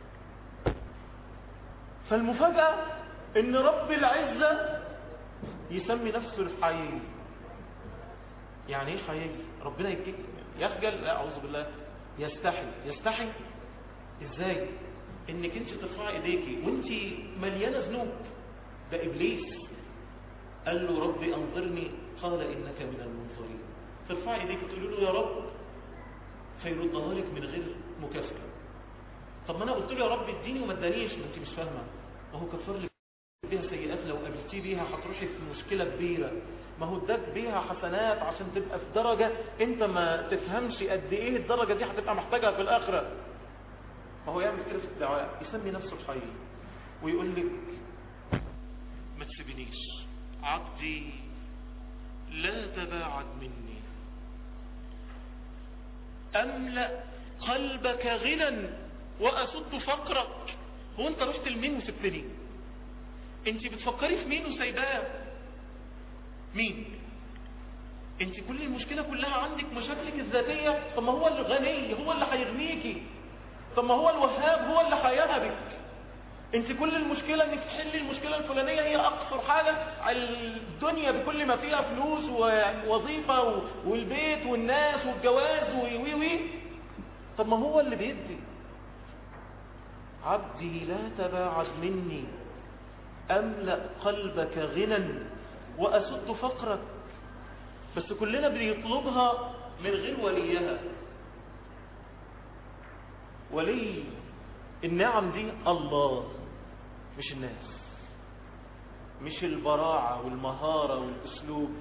فالمفاجأة ان رب العزة يسمي نفسه الحي يعني ايه حي ربنا يكيك يخجل لا اعوذ بالله يستحي يستحي ازاي انك انت ترفعي ايديكي وانت مليانه ذنوب ده ابليس قال له ربي انظرني قال انك من المنظرين ترفعي ايديك وتقولي له يا رب فيردها لك من غير مكافاه طب ما انا قلت له يا رب اديني وما ادانيش ما انت مش فاهمه ما هو كفر لك بيها سيئات لو قابلتيه بيها هتروحي في مشكلة كبيرة ما هو اداك بيها حسنات عشان تبقى في درجة انت ما تفهمش قد ايه الدرجة دي هتبقى محتاجها في الاخرة فهو يعمل كده في الدعاء يسمي نفسه الحي ويقول لك ما تسيبنيش عبدي لا تباعد مني أملأ قلبك غنى وأسد فقرك هو أنت رحت لمين وسبتني أنت بتفكري في مين وسايباه مين أنت كل المشكلة كلها عندك مشاكلك الذاتية طب ما هو الغني هو اللي هيغنيكي طب ما هو الوهاب هو اللي هيهبك انت كل المشكلة انك تحلي المشكلة الفلانية هي اقصر حاجة الدنيا بكل ما فيها فلوس ووظيفة والبيت والناس والجواز وي وي وي طب ما هو اللي بيدي عبدي لا تباعد مني املأ قلبك غنى واسد فقرك بس كلنا بيطلبها من غير وليها ولي النعم دي الله مش الناس مش البراعة والمهارة والأسلوب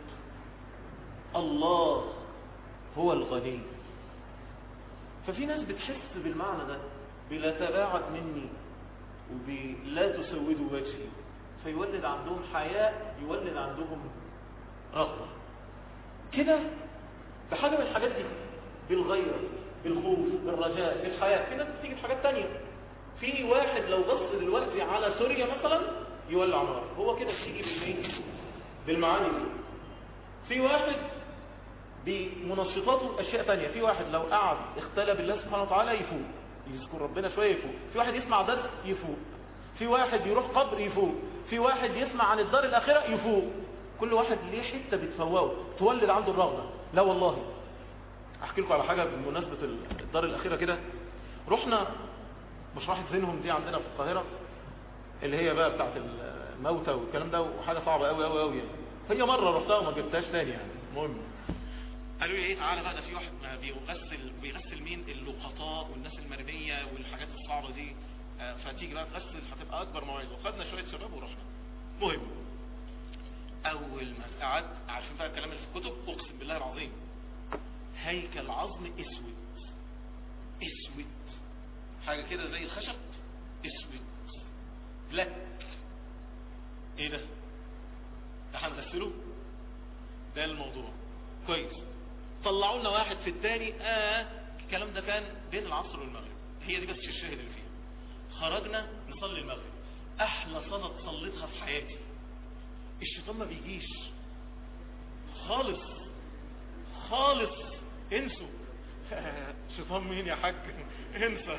الله هو الغني ففي ناس بتحس بالمعنى ده بلا تباعد مني وبلا تسودوا وجهي فيولد عندهم حياء يولد عندهم رغبة كده بحاجة من الحاجات دي بالغيرة بالخوف بالرجاء بالحياة في ناس بتيجي بحاجات تانية في واحد لو بص دلوقتي على سوريا مثلا يولع نار هو كده بتيجي بالمين بالمعاني دي في واحد بمنشطاته اشياء تانية في واحد لو قعد اختلى بالله سبحانه وتعالى يفوق يذكر ربنا شوية يفوق في واحد يسمع درس يفوق في واحد يروح قبر يفوق في واحد يسمع عن الدار الآخرة يفوق كل واحد ليه حتة بتفوقه تولد عنده الرغبة لا والله احكي لكم على حاجة بمناسبة الدار الأخيرة كده رحنا مش راحت زينهم دي عندنا في القاهرة اللي هي بقى بتاعت الموتى والكلام ده وحاجة صعبة قوي قوي قوي يعني هي مرة رحتها وما جبتهاش تاني يعني المهم قالوا لي ايه تعالى بقى ده في واحد بيغسل بيغسل مين اللقطاء والناس المرمية والحاجات الصعبة دي آه، فتيجي بقى تغسل هتبقى اكبر موعد وخدنا شوية شباب ورحنا مهم اول ما قعدت عارفين بقى الكلام اللي في الكتب اقسم بالله العظيم هيكل عظم اسود اسود حاجة كده زي الخشب اسود بلاك ايه ده ده هنغسله ده الموضوع كويس طلعوا لنا واحد في التاني اه الكلام ده كان بين العصر والمغرب هي دي بس الشاهد اللي فيها خرجنا نصلي المغرب احلى صلاة صليتها في حياتي الشيطان ما بيجيش خالص خالص انسوا شيطان مين يا حاج انسى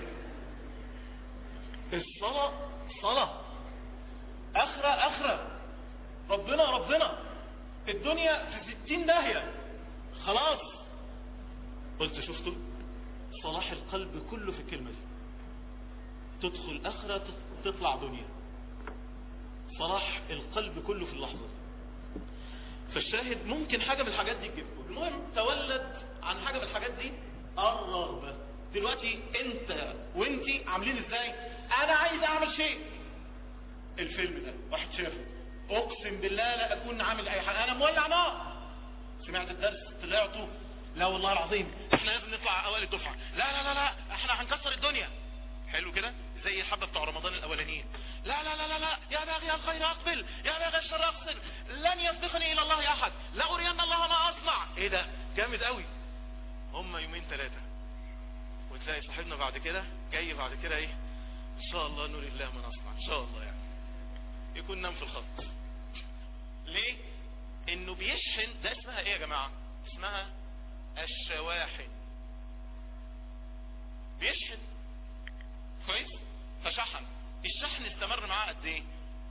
الصلاة صلاة اخرة اخرة ربنا ربنا الدنيا في ستين داهية خلاص قلت شفتوا صلاح القلب كله في الكلمة دي تدخل اخرة تطلع دنيا صلاح القلب كله في اللحظة دي فالشاهد ممكن حاجة من الحاجات دي تجيبكم المهم تولد عن حاجة من الحاجات دي الرغبة دلوقتي انت وانتي عاملين ازاي انا عايز اعمل شيء الفيلم ده واحد شافه اقسم بالله لا اكون عامل اي حاجة انا مولع نار سمعت الدرس طلعته لا والله العظيم احنا لازم نطلع اوائل الدفعة لا لا لا لا احنا هنكسر الدنيا حلو كده زي الحبة بتوع رمضان الاولانيين لا لا لا لا لا يا باغي الخير اقبل يا باغي الشر اقصر لن يسبقني الى الله احد لا ارين الله ما اصنع ايه ده جامد قوي هم يومين ثلاثة وتلاقي صاحبنا بعد كده جاي بعد كده ايه ان شاء الله نور الله ما نصنع ان شاء الله يعني يكون نام في الخط ليه انه بيشحن ده اسمها ايه يا جماعة اسمها الشواحن بيشحن كويس فشحن الشحن استمر معاه قد ايه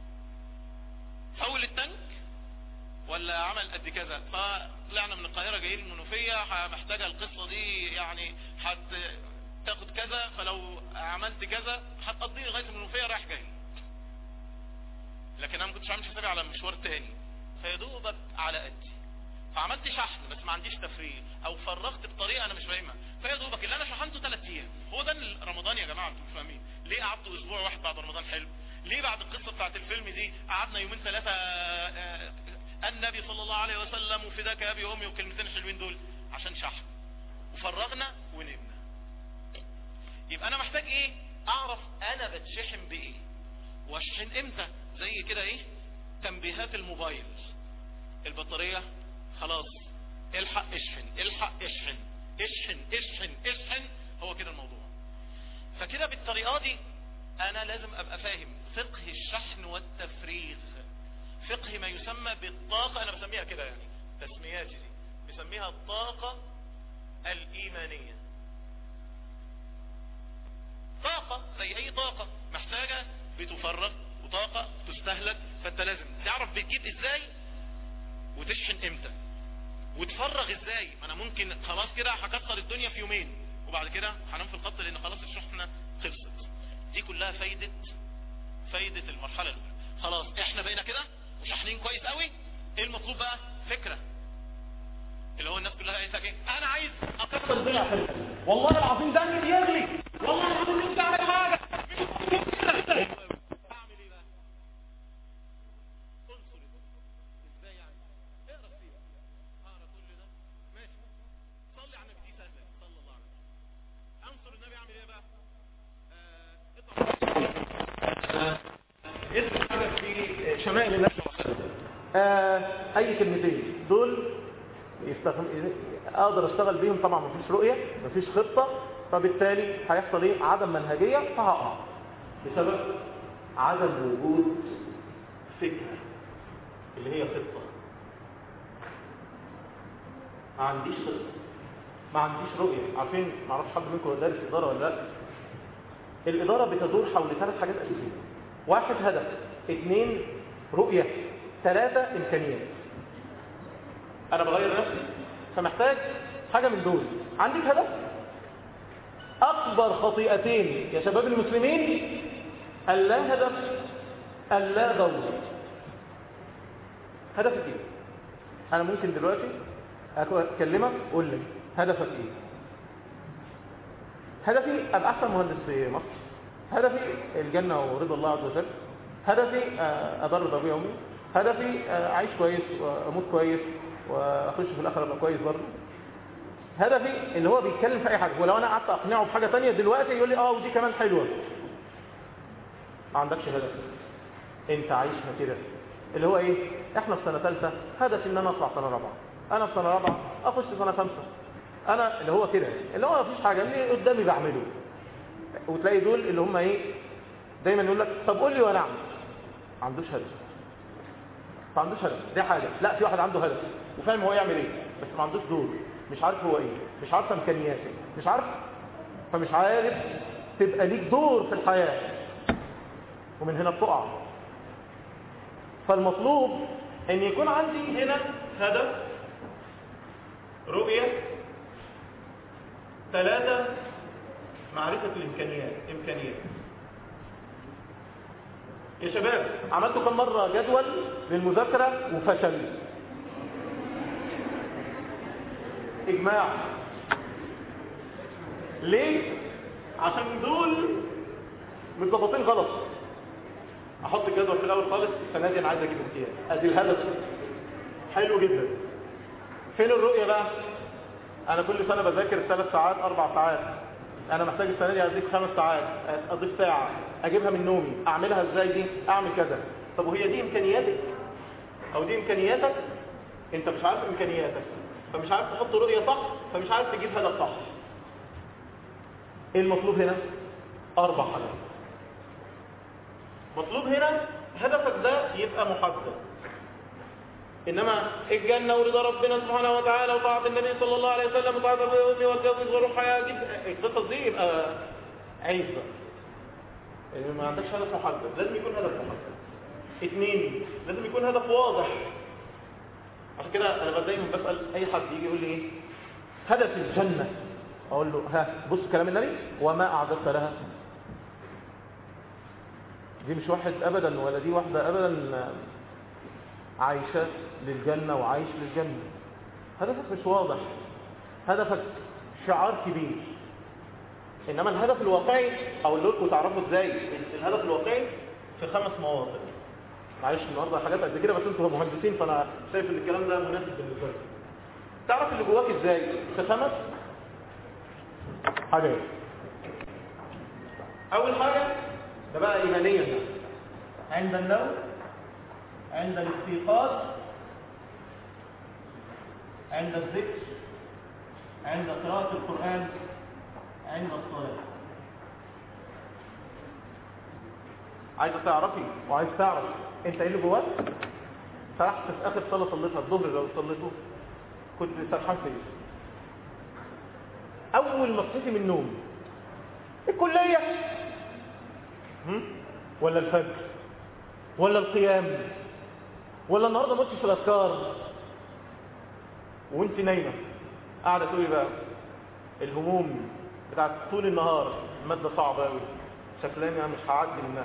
فول التانك ولا عمل قد كذا فطلعنا من القاهرة جايين المنوفية محتاجة القصة دي يعني هت تاخد كذا فلو عملت كذا هتقضي لغاية المنوفية رايح جاي لكن انا ما كنتش عامل حسابي على مشوار تاني فيدوبك على قدي فعملت شحن بس ما عنديش تفريغ او فرغت بطريقه انا مش فاهمها فيا دوبك اللي انا شحنته ثلاث ايام هو ده رمضان يا جماعه انتوا فاهمين ليه قعدتوا اسبوع واحد بعد رمضان حلو ليه بعد القصة بتاعت الفيلم دي قعدنا يومين ثلاثة آه، آه، النبي صلى الله عليه وسلم وفداك ابي وامي والكلمتين الحلوين دول عشان شحن وفرغنا ونمنا يبقى انا محتاج ايه اعرف انا بتشحن بايه واشحن امتى زي كده ايه تنبيهات الموبايل البطارية خلاص الحق اشحن الحق اشحن اشحن اشحن اشحن هو كده الموضوع فكده بالطريقة دي انا لازم ابقى فاهم فقه الشحن والتفريغ فقه ما يسمى بالطاقة انا بسميها كده يعني تسمياتي دي بسميها الطاقة الايمانية طاقة زي اي طاقة محتاجة بتفرغ وطاقة تستهلك فانت لازم تعرف بتجيب ازاي وتشحن امتى وتفرغ ازاي ما انا ممكن خلاص كده هكسر الدنيا في يومين وبعد كده هنام في الخط لان خلاص الشحنة خلصت دي كلها فايدة فايدة المرحلة الاولى خلاص احنا بقينا كده وشحنين كويس قوي ايه المطلوب بقى فكرة اللي هو الناس كلها قالت لك ايه انا عايز اكسر الدنيا في الخط. والله العظيم دمي بيغلي والله العظيم نفسي اعمل حاجة اعمل ايه بقى انصر ازاي يعني اقرا فيها اقرا كل ده ماشي صلي على النبي دي سهله صلى الله عليه وسلم انصر النبي اعمل ايه بقى آه، اطلع اسم حاجة في شمائل النبي صلى الله عليه وسلم آه، اي كلمتين دول يستخدم اقدر اشتغل بيهم طبعا مفيش رؤية مفيش خطة فبالتالي هيحصل ايه عدم منهجية فهقع بسبب عدم وجود فكرة اللي هي خطة ما عنديش خطة ما عنديش رؤية عارفين ما اعرفش حد منكم دارس إدارة ولا لا الإدارة بتدور حول ثلاث حاجات أساسية واحد هدف اثنين رؤية ثلاثة إمكانيات أنا بغير نفسي فمحتاج حاجة من دول عندك هدف أكبر خطيئتين يا شباب المسلمين اللا هدف اللا دور هدفك ايه انا ممكن دلوقتي اكلمك قول لي هدفك ايه هدفي ابقى احسن مهندس في مصر هدفي الجنه ورضا الله عز وجل هدفي آه، اضر ابويا وامي هدفي آه، اعيش كويس واموت كويس واخش في الاخره ابقى كويس برضه هدفي اللي هو بيتكلم في اي حاجه ولو انا قعدت اقنعه بحاجه تانية دلوقتي يقول لي اه ودي كمان حلوه ما عندكش هدف انت عايشها كده اللي هو ايه احنا في سنه ثالثه هدفي ان انا اطلع سنه رابعه انا في سنه رابعه اخش سنه خمسه انا اللي هو كده اللي هو مفيش حاجه اللي قدامي بعمله وتلاقي دول اللي هم ايه دايما يقول لك طب قول لي وانا اعمل ما عندوش هدف ما عندوش هدف دي حاجه لا في واحد عنده هدف وفاهم هو يعمل ايه بس ما عندوش دور مش عارف هو ايه مش عارف امكانياته مش عارف فمش عارف تبقى ليك دور في الحياه ومن هنا بتقع فالمطلوب ان يكون عندي هنا هدف رؤية ثلاثة معرفة الامكانيات امكانيات يا شباب عملتوا كم مرة جدول للمذاكرة وفشل اجماع ليه عشان دول متظبطين غلط احط الجدول في الاول خالص السنه دي انا عايز اجيب امتياز ادي الهدف حلو جدا فين الرؤيه بقى انا كل سنه بذاكر ثلاث ساعات اربع ساعات انا محتاج السنه دي اضيف خمس ساعات اضيف ساعه اجيبها من نومي اعملها ازاي دي اعمل كذا طب وهي دي امكانياتك او دي امكانياتك انت مش عارف امكانياتك فمش عارف تحط رؤيه صح فمش عارف تجيب هدف صح ايه المطلوب هنا اربع حاجات مطلوب هنا هدفك ده يبقى محدد انما الجنه ورضا ربنا سبحانه وتعالى وطاعه النبي صلى الله عليه وسلم وطاعه ابوه والجوز وروح حياه جدا القصص دي يبقى عيب بقى يعني ما عندكش هدف محدد لازم يكون هدف محدد اثنين لازم يكون هدف واضح عشان كده انا دايما بسال اي حد يجي يقول لي ايه هدف الجنه اقول له ها بص كلام النبي وما اعددت لها دي مش واحد ابدا ولا دي واحده ابدا عايشه للجنه وعايش للجنه هدفك مش واضح هدفك شعار كبير انما الهدف الواقعي او اللي لكم تعرفوا ازاي الهدف الواقعي في خمس مواطن معلش النهارده حاجات قد كده بس انتوا مهندسين فانا شايف ان الكلام ده مناسب بالنسبه لكم تعرف اللي جواك ازاي في خمس حاجات اول حاجه ده بقى ايمانيا ده. عند النوم عند الاستيقاظ عند الذكر عند قراءة القرآن عند الصلاة عايزة تعرفي وعايز تعرف انت ايه اللي جواك فرحت في اخر صلاة صليتها الظهر لو صليته كنت سرحان في ايه اول ما صحيتي من النوم الكلية هم؟ ولا الفجر ولا القيام ولا النهارده ما قلتش في الاذكار وانت نايمه قاعده تقولي بقى الهموم بتاعت طول النهار ماده صعبه قوي شكلاني انا مش هعدي منها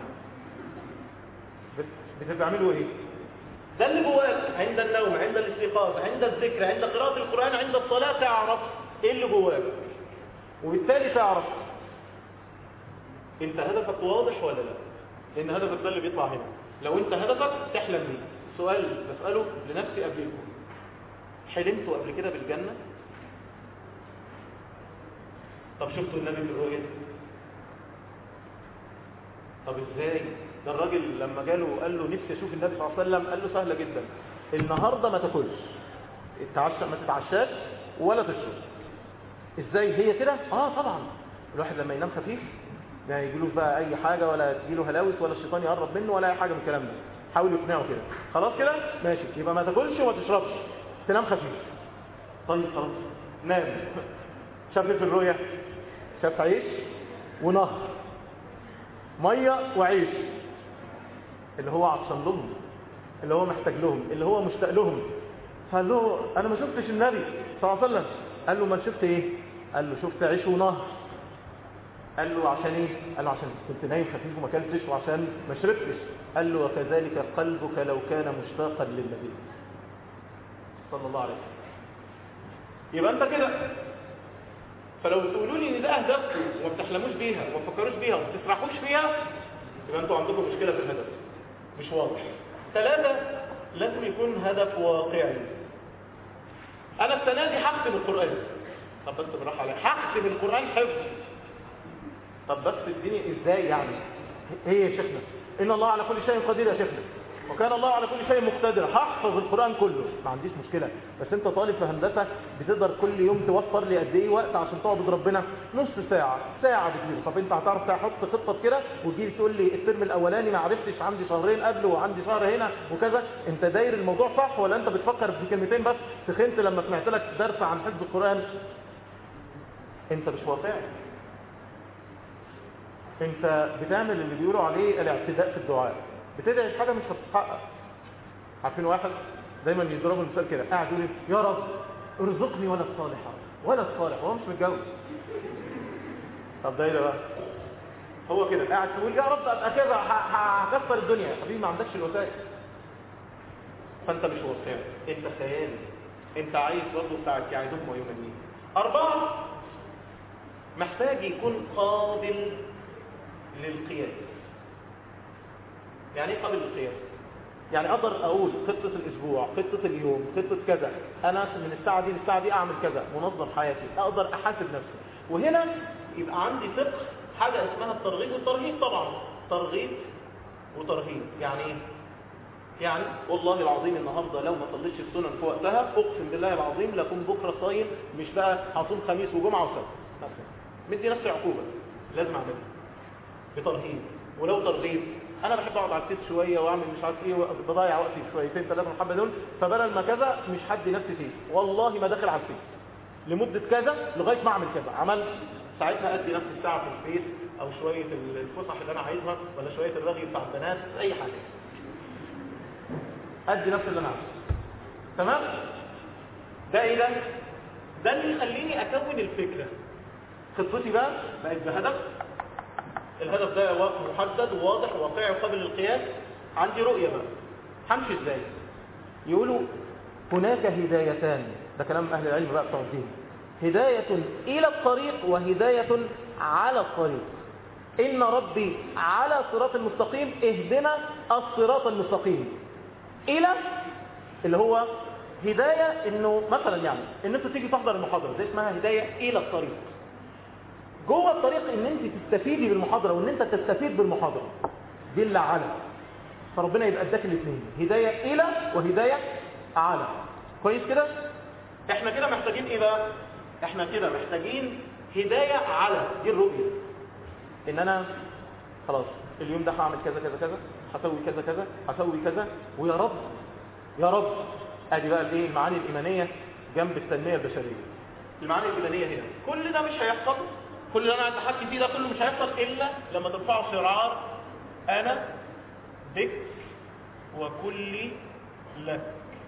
بت- بتعملوا ايه ده اللي جواك عند النوم عند الاستيقاظ عند الذكر عند قراءه القران عند الصلاه تعرف ايه اللي جواك وبالتالي تعرف انت هدفك واضح ولا لا لان هدفك ده اللي بيطلع هنا لو انت هدفك تحلم بيه سؤال بساله لنفسي قبلكم حلمتوا قبل كده بالجنه طب شفتوا النبي في الرؤيا طب ازاي ده الراجل لما جاله قال له نفسي اشوف النبي صلى الله عليه وسلم قال له سهله جدا النهارده ما تاكلش التعشى ما تتعشاش ولا تشرب ازاي هي كده اه طبعا الواحد لما ينام خفيف ما يجيلوش بقى اي حاجه ولا تجيله هلاوس ولا الشيطان يقرب منه ولا اي حاجه من الكلام ده حاول يقنعه كده خلاص كده ماشي يبقى ما تاكلش وما تشربش تنام خفيف طيب خلاص نام شاف إيه في الرؤيا شاف عيش ونهر ميه وعيش اللي هو عطشان لهم اللي هو محتاج لهم اللي هو مشتاق لهم فقال له انا ما شفتش النبي صلى الله عليه وسلم قال له ما شفت ايه قال له شفت عيش ونهر قال له عشان ايه قال له عشان كنت نايم خفيف وما اكلتش وعشان ما شربتش قال له وكذلك قلبك لو كان مشتاقا للنبي صلى الله عليه وسلم يبقى انت كده فلو تقولوا لي ان ده اهدافكم وما بتحلموش بيها وما تفكروش بيها وما تسرحوش فيها يبقى انتوا عندكم مشكله في الهدف مش واضح ثلاثه لازم يكون هدف واقعي انا السنه دي هختم القران طب بس بالراحه عليا هختم القران حفظ طب بس اديني ازاي يعني هي يا شيخنا ان الله على كل شيء قدير يا شيخنا وكان الله على كل شيء مقتدر هحفظ القران كله ما عنديش مشكله بس انت طالب في هندسه بتقدر كل يوم توفر لي قد ايه وقت عشان تعبد ربنا نص ساعه ساعه بكتير طب انت هتعرف تحط خطه كده وتجي تقول لي الترم الاولاني ما عرفتش عندي شهرين قبله وعندي شهر هنا وكذا انت داير الموضوع صح ولا انت بتفكر في كلمتين بس سخنت لما سمعت لك درس عن حفظ القران انت مش واقعي انت بتعمل اللي بيقولوا عليه الاعتداء في الدعاء بتدعي في حاجه مش هتتحقق عارفين واحد دايما يضربوا المثال كده قاعد يقول يا رب ارزقني ولد صالح ولد صالح وهو مش متجوز طب ده ايه ده بقى هو كده قاعد تقول يا رب ابقى كده ه- هكسر الدنيا يا حبيبي ما عندكش الوسائل فانت مش واقعي انت خيالي انت عايز برضه بتاعك يعدهم ويمنيه اربعه محتاج يكون قابل للقياس يعني ايه قابل للقياس يعني اقدر اقول خطه الاسبوع خطه اليوم خطه كذا انا من الساعه دي للساعه دي اعمل كذا منظم حياتي اقدر احاسب نفسي وهنا يبقى عندي فقه حاجه اسمها الترغيب والترهيب طبعا ترغيب وترهيب يعني ايه يعني والله العظيم النهارده لو ما صليتش السنن في وقتها اقسم بالله العظيم لكون بكره صايم مش بقى هصوم خميس وجمعه وسبت مثلا مدي نفسي عقوبه لازم اعملها بترهيب ولو ترغيب انا بحب اقعد على الفيس شويه واعمل مش عارف ايه بضيع وقتي شويتين ثلاثه محبه دول فبدل ما كذا مش حد نفسي فيه والله ما داخل على الفيس لمده كذا لغايه ما اعمل كذا عملت ساعتها ادي نفسي ساعه في الفيس او شويه الفسح اللي انا عايزها ولا شويه الرغي بتاع البنات اي حاجه ادي نفسي اللي انا عايزه تمام ده ايه ده ده اللي يخليني اكون الفكره خطتي بقى بقت بهدف الهدف ده وا- محدد وواضح وواقعي وقابل للقياس عندي رؤيه بقى همشي ازاي يقولوا هناك هدايتان ده كلام اهل العلم بقى بتوع الدين هدايه الى الطريق وهدايه على الطريق إن ربي على صراط المستقيم اهدنا الصراط المستقيم إلى اللي هو هداية إنه مثلا يعني إن أنتوا تيجي تحضر المحاضرة دي اسمها هداية إلى الطريق جوه الطريق إن أنت تستفيدي بالمحاضرة وإن أنت تستفيد بالمحاضرة دي اللي على فربنا يبقى اداك الاثنين هداية إلى وهداية على كويس كده احنا كده محتاجين ايه بقى احنا كده محتاجين هداية على دي الرؤية ان انا خلاص اليوم ده هعمل كذا كذا كذا هسوي كذا كذا هسوي كذا ويا رب يا رب ادي بقى الايه المعاني الايمانيه جنب التنميه البشريه المعاني الايمانيه هنا كل ده مش هيحصل كل اللي انا قاعد بحكي فيه ده كله مش هيحصل الا لما ترفعوا شعار انا بك وكلي لك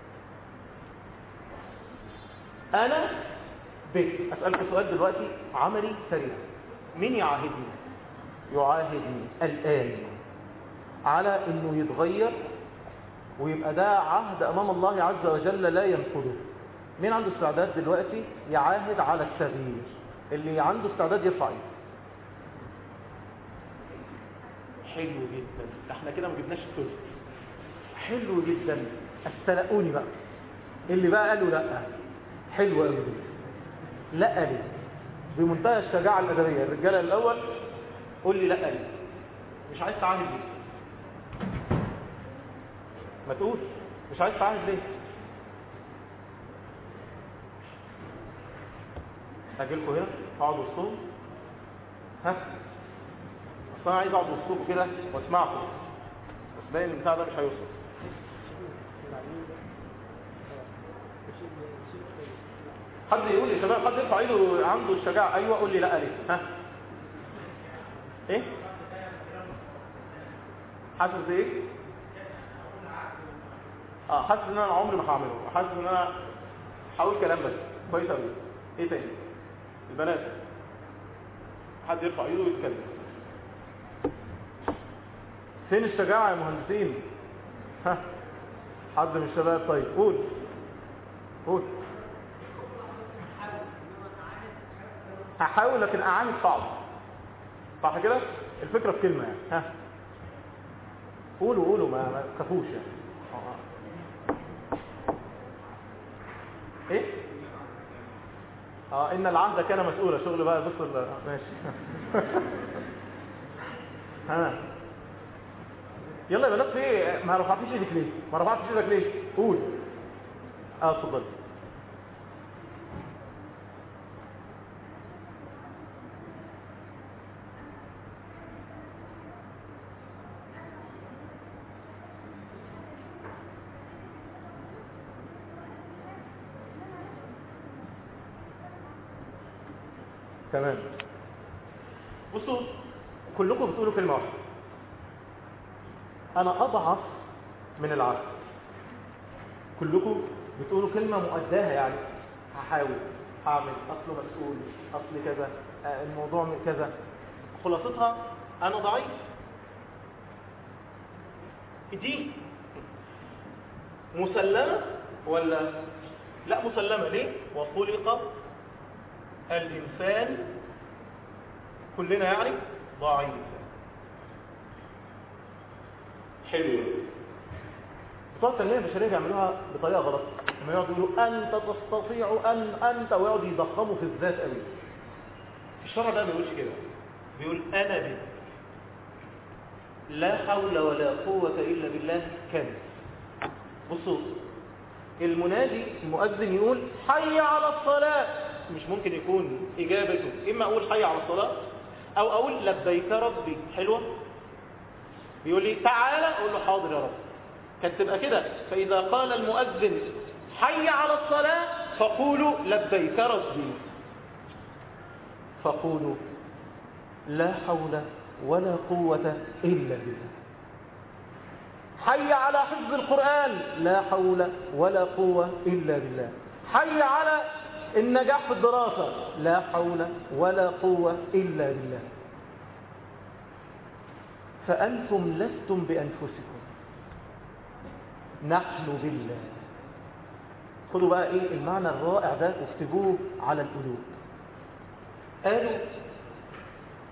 انا بك اسالكم سؤال دلوقتي عملي سريع مين يعاهدني يعاهدني الان على انه يتغير ويبقى ده عهد امام الله عز وجل لا ينقضه مين عنده استعداد دلوقتي يعاهد على التغيير اللي عنده استعداد يرفع ايده حلو جدا احنا كده ما جبناش الثلث حلو جدا استلقوني بقى اللي بقى قالوا لا حلو قوي لا لي بمنتهى الشجاعه الادبيه الرجاله الاول قول لي لا لي مش عايز تعاهد ليه ما تقول مش عايز تعاهد ليه اجي لكم هنا اقعد وسطهم ها اصل انا عايز اقعد وسطكم كده واسمعكم بس باين البتاع ده مش هيوصل حد يقول لي شباب حد يرفع ايده عنده الشجاعه ايوه قول لي لا ليه ها ايه حاسس بايه اه حاسس ان انا عمري ما هعمله حاسس ان انا هقول كلام بس كويس قوي ايه تاني البنات حد يرفع ايده ويتكلم فين الشجاعه يا مهندسين ها حد من الشباب طيب قول قول هحاول لكن اعاند صعب صح كده الفكره في كلمه يعني ها قولوا قولوا ما ما تخافوش يعني ايه اه ان العهد كان مسؤولا شغل بقى بص ال- ماشي ها يلا يا بنات في إيه؟ ما رفعتيش ايدك ليه ما رفعتش ايدك ليه قول اه اتفضل تمام بصوا كلكم بتقولوا كلمة واحدة أنا أضعف من العقل كلكم بتقولوا كلمة مؤداها يعني هحاول هعمل أصله مسؤول أصل كذا آه، الموضوع من كذا خلاصتها أنا ضعيف دي مسلمة ولا لا مسلمة ليه وخلق الإنسان كلنا يعني ضعيف حلو بتوع التنمية البشرية بيعملوها بطريقة غلط لما يقعدوا يقولوا أنت تستطيع أن أنت ويقعدوا يضخموا في الذات قوي الشرع ده ما بيقولش كده بيقول أنا بك لا حول ولا قوة إلا بالله كامل بصوا المنادي المؤذن يقول حي على الصلاة مش ممكن يكون إجابته إما أقول حي على الصلاة أو أقول لبيك ربي حلوة بيقول لي تعالى أقول له حاضر يا رب كانت تبقى كده فإذا قال المؤذن حي على الصلاة فقولوا لبيك ربي فقولوا لا حول ولا قوة إلا بالله حي على حفظ القرآن لا حول ولا قوة إلا بالله حي على النجاح في الدراسة لا حول ولا قوة إلا بالله فأنتم لستم بأنفسكم نحن بالله خدوا بقى ايه المعنى الرائع ده واكتبوه على القلوب قالوا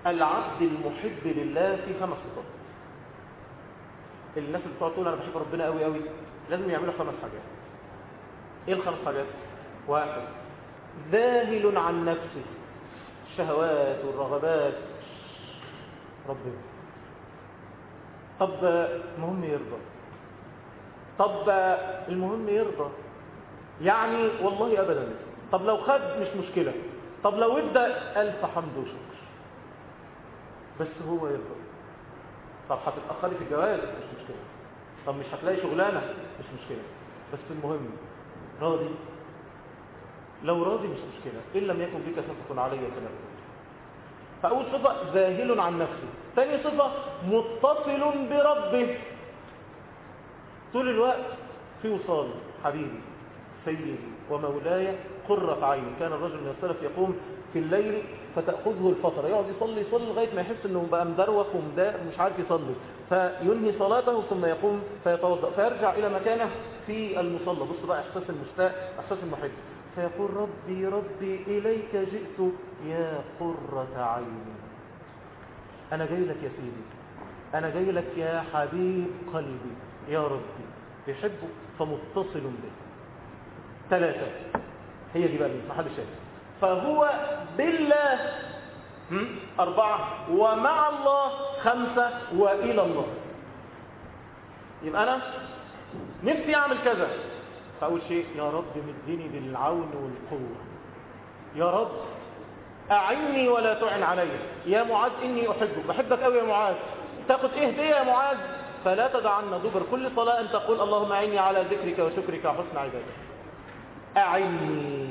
العبد المحب لله في خمس صفات الناس اللي بتقعد تقول انا بحب ربنا قوي قوي لازم يعملوا خمس حاجات ايه الخمس حاجات واحد ذاهل عن نفسه الشهوات والرغبات ربنا طب المهم يرضى طب المهم يرضى يعني والله ابدا طب لو خد مش مشكله طب لو ادى الف حمد وشكر بس هو يرضى طب هتتاخري في الجواز مش مشكله طب مش هتلاقي شغلانه مش مشكله بس المهم راضي لو راضي مش مشكله ان لم يكن بك شفقه علي فلا فاول صفه ذاهل عن نفسه ثاني صفه متصل بربه طول الوقت في وصال حبيبي سيدي ومولاي قرة عيني كان الرجل من السلف يقوم في الليل فتأخذه الفترة يقعد يصلي يصلي لغاية ما يحس انه بقى مدروخ ومش عارف يصلي فينهي صلاته ثم يقوم فيتوضأ فيرجع إلى مكانه في المصلى بص بقى إحساس المشتاق إحساس المحب فيقول ربي ربي إليك جئت يا قرة عيني أنا جاي لك يا سيدي أنا جاي لك يا حبيب قلبي يا ربي بيحبه فمتصل به ثلاثة هي دي بقى محل الشاهد فهو بالله أربعة ومع الله خمسة وإلى الله يبقى أنا نفسي أعمل كذا فأول شيء يا رب مديني بالعون والقوة يا رب أعني ولا تعن علي يا معاذ إني أحبك بحبك أوي يا معاذ تاخد إيه هدية يا معاذ فلا تدعنا دبر كل صلاة أن تقول اللهم أعني على ذكرك وشكرك وحسن عبادتك أعني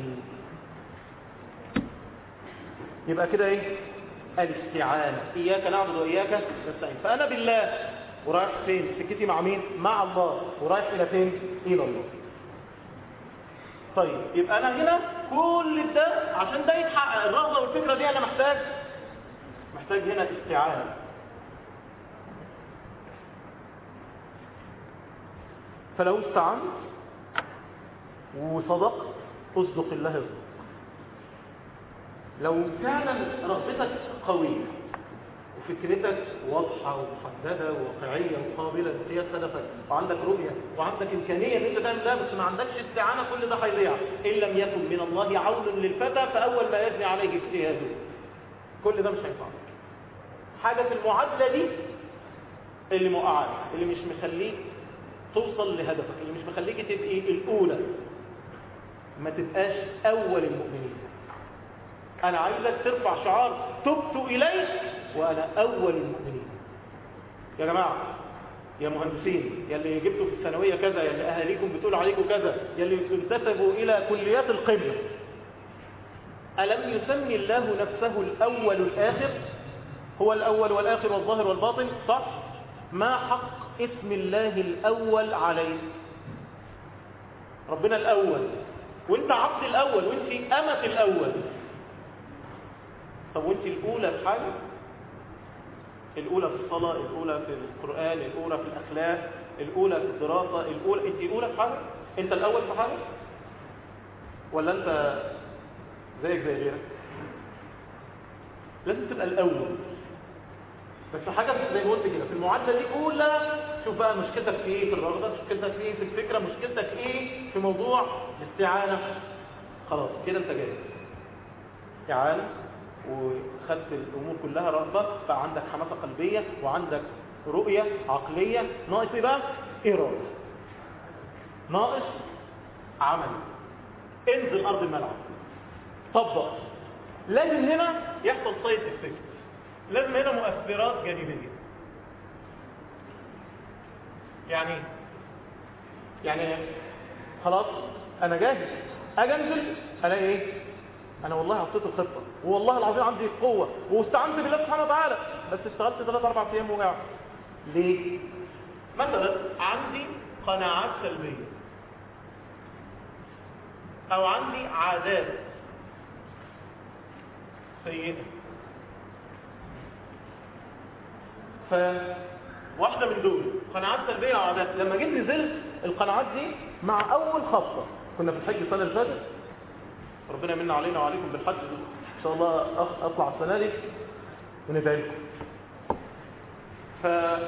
يبقى كده ايه الاستعانة إياك نعبد وإياك نستعين فأنا بالله ورايح فين سكتي مع مين مع الله ورايح إلى فين إلى الله طيب يبقى أنا هنا كل ده عشان ده يتحقق الرغبة والفكرة دي أنا محتاج محتاج هنا استعانة فلو استعنت وصدقت اصدق الله يصدق لو فعلا رغبتك قوية وفكرتك واضحة ومحددة وواقعية وقابلة لقياس هدفك وعندك رؤية وعندك إمكانية إن أنت تعمل ده بس ما عندكش استعانة كل ده هيضيع إن لم يكن من الله عون للفتى فأول ما يجني عليه اجتهاده كل ده مش هينفع حاجة في المعادلة دي اللي موقعك اللي مش مخليك توصل لهدفك اللي مش مخليك تبقي الأولى ما تبقاش أول المؤمنين أنا عايزك ترفع شعار تبت إليك وأنا أول المؤمنين يا جماعة يا مهندسين يا اللي جبتوا في الثانوية كذا يا اللي أهاليكم بتقول عليكم كذا يا اللي تنتسبوا إلى كليات القمة ألم يسمي الله نفسه الأول الآخر هو الأول والآخر والظاهر والباطن صح ما حق اسم الله الأول عليه ربنا الأول وانت عبد الأول وانت أمة الأول طب وانت الأولى في حاجة الأولى في الصلاة الأولى في القرآن الأولى في الأخلاق الأولى في الدراسة الأولى انت الأولى في حاجة انت الأول في حاجة ولا انت زيك زي غيرك لازم تبقى الأول بس حاجة زي ما قلت كده في المعادلة دي أولى شوف بقى مشكلتك في ايه في الرغبة مشكلتك في ايه في الفكرة مشكلتك ايه في موضوع الاستعانة خلاص كده انت جاهز استعانة وخدت الأمور كلها رغبة بقى عندك حماسة قلبية وعندك رؤية عقلية ناقص ايه بقى إرادة ناقص عمل انزل أرض الملعب طبق لازم هنا يحصل سايد افكت لازم هنا مؤثرات جانبية يعني يعني خلاص انا جاهز اجي انزل الاقي ايه انا والله حطيت الخطه والله العظيم عندي قوه واستعنت بالله سبحانه وتعالى بس اشتغلت ثلاث اربع ايام وقعت ليه مثلا عندي قناعات سلبيه او عندي عادات سيئه فواحدة من دول قناعات سلبية وعادات لما جيت نزلت القناعات دي مع أول خطة كنا في الحج السنة اللي فاتت ربنا يمن علينا وعليكم بالحج إن شاء الله أطلع السنة دي وندعي لكم ف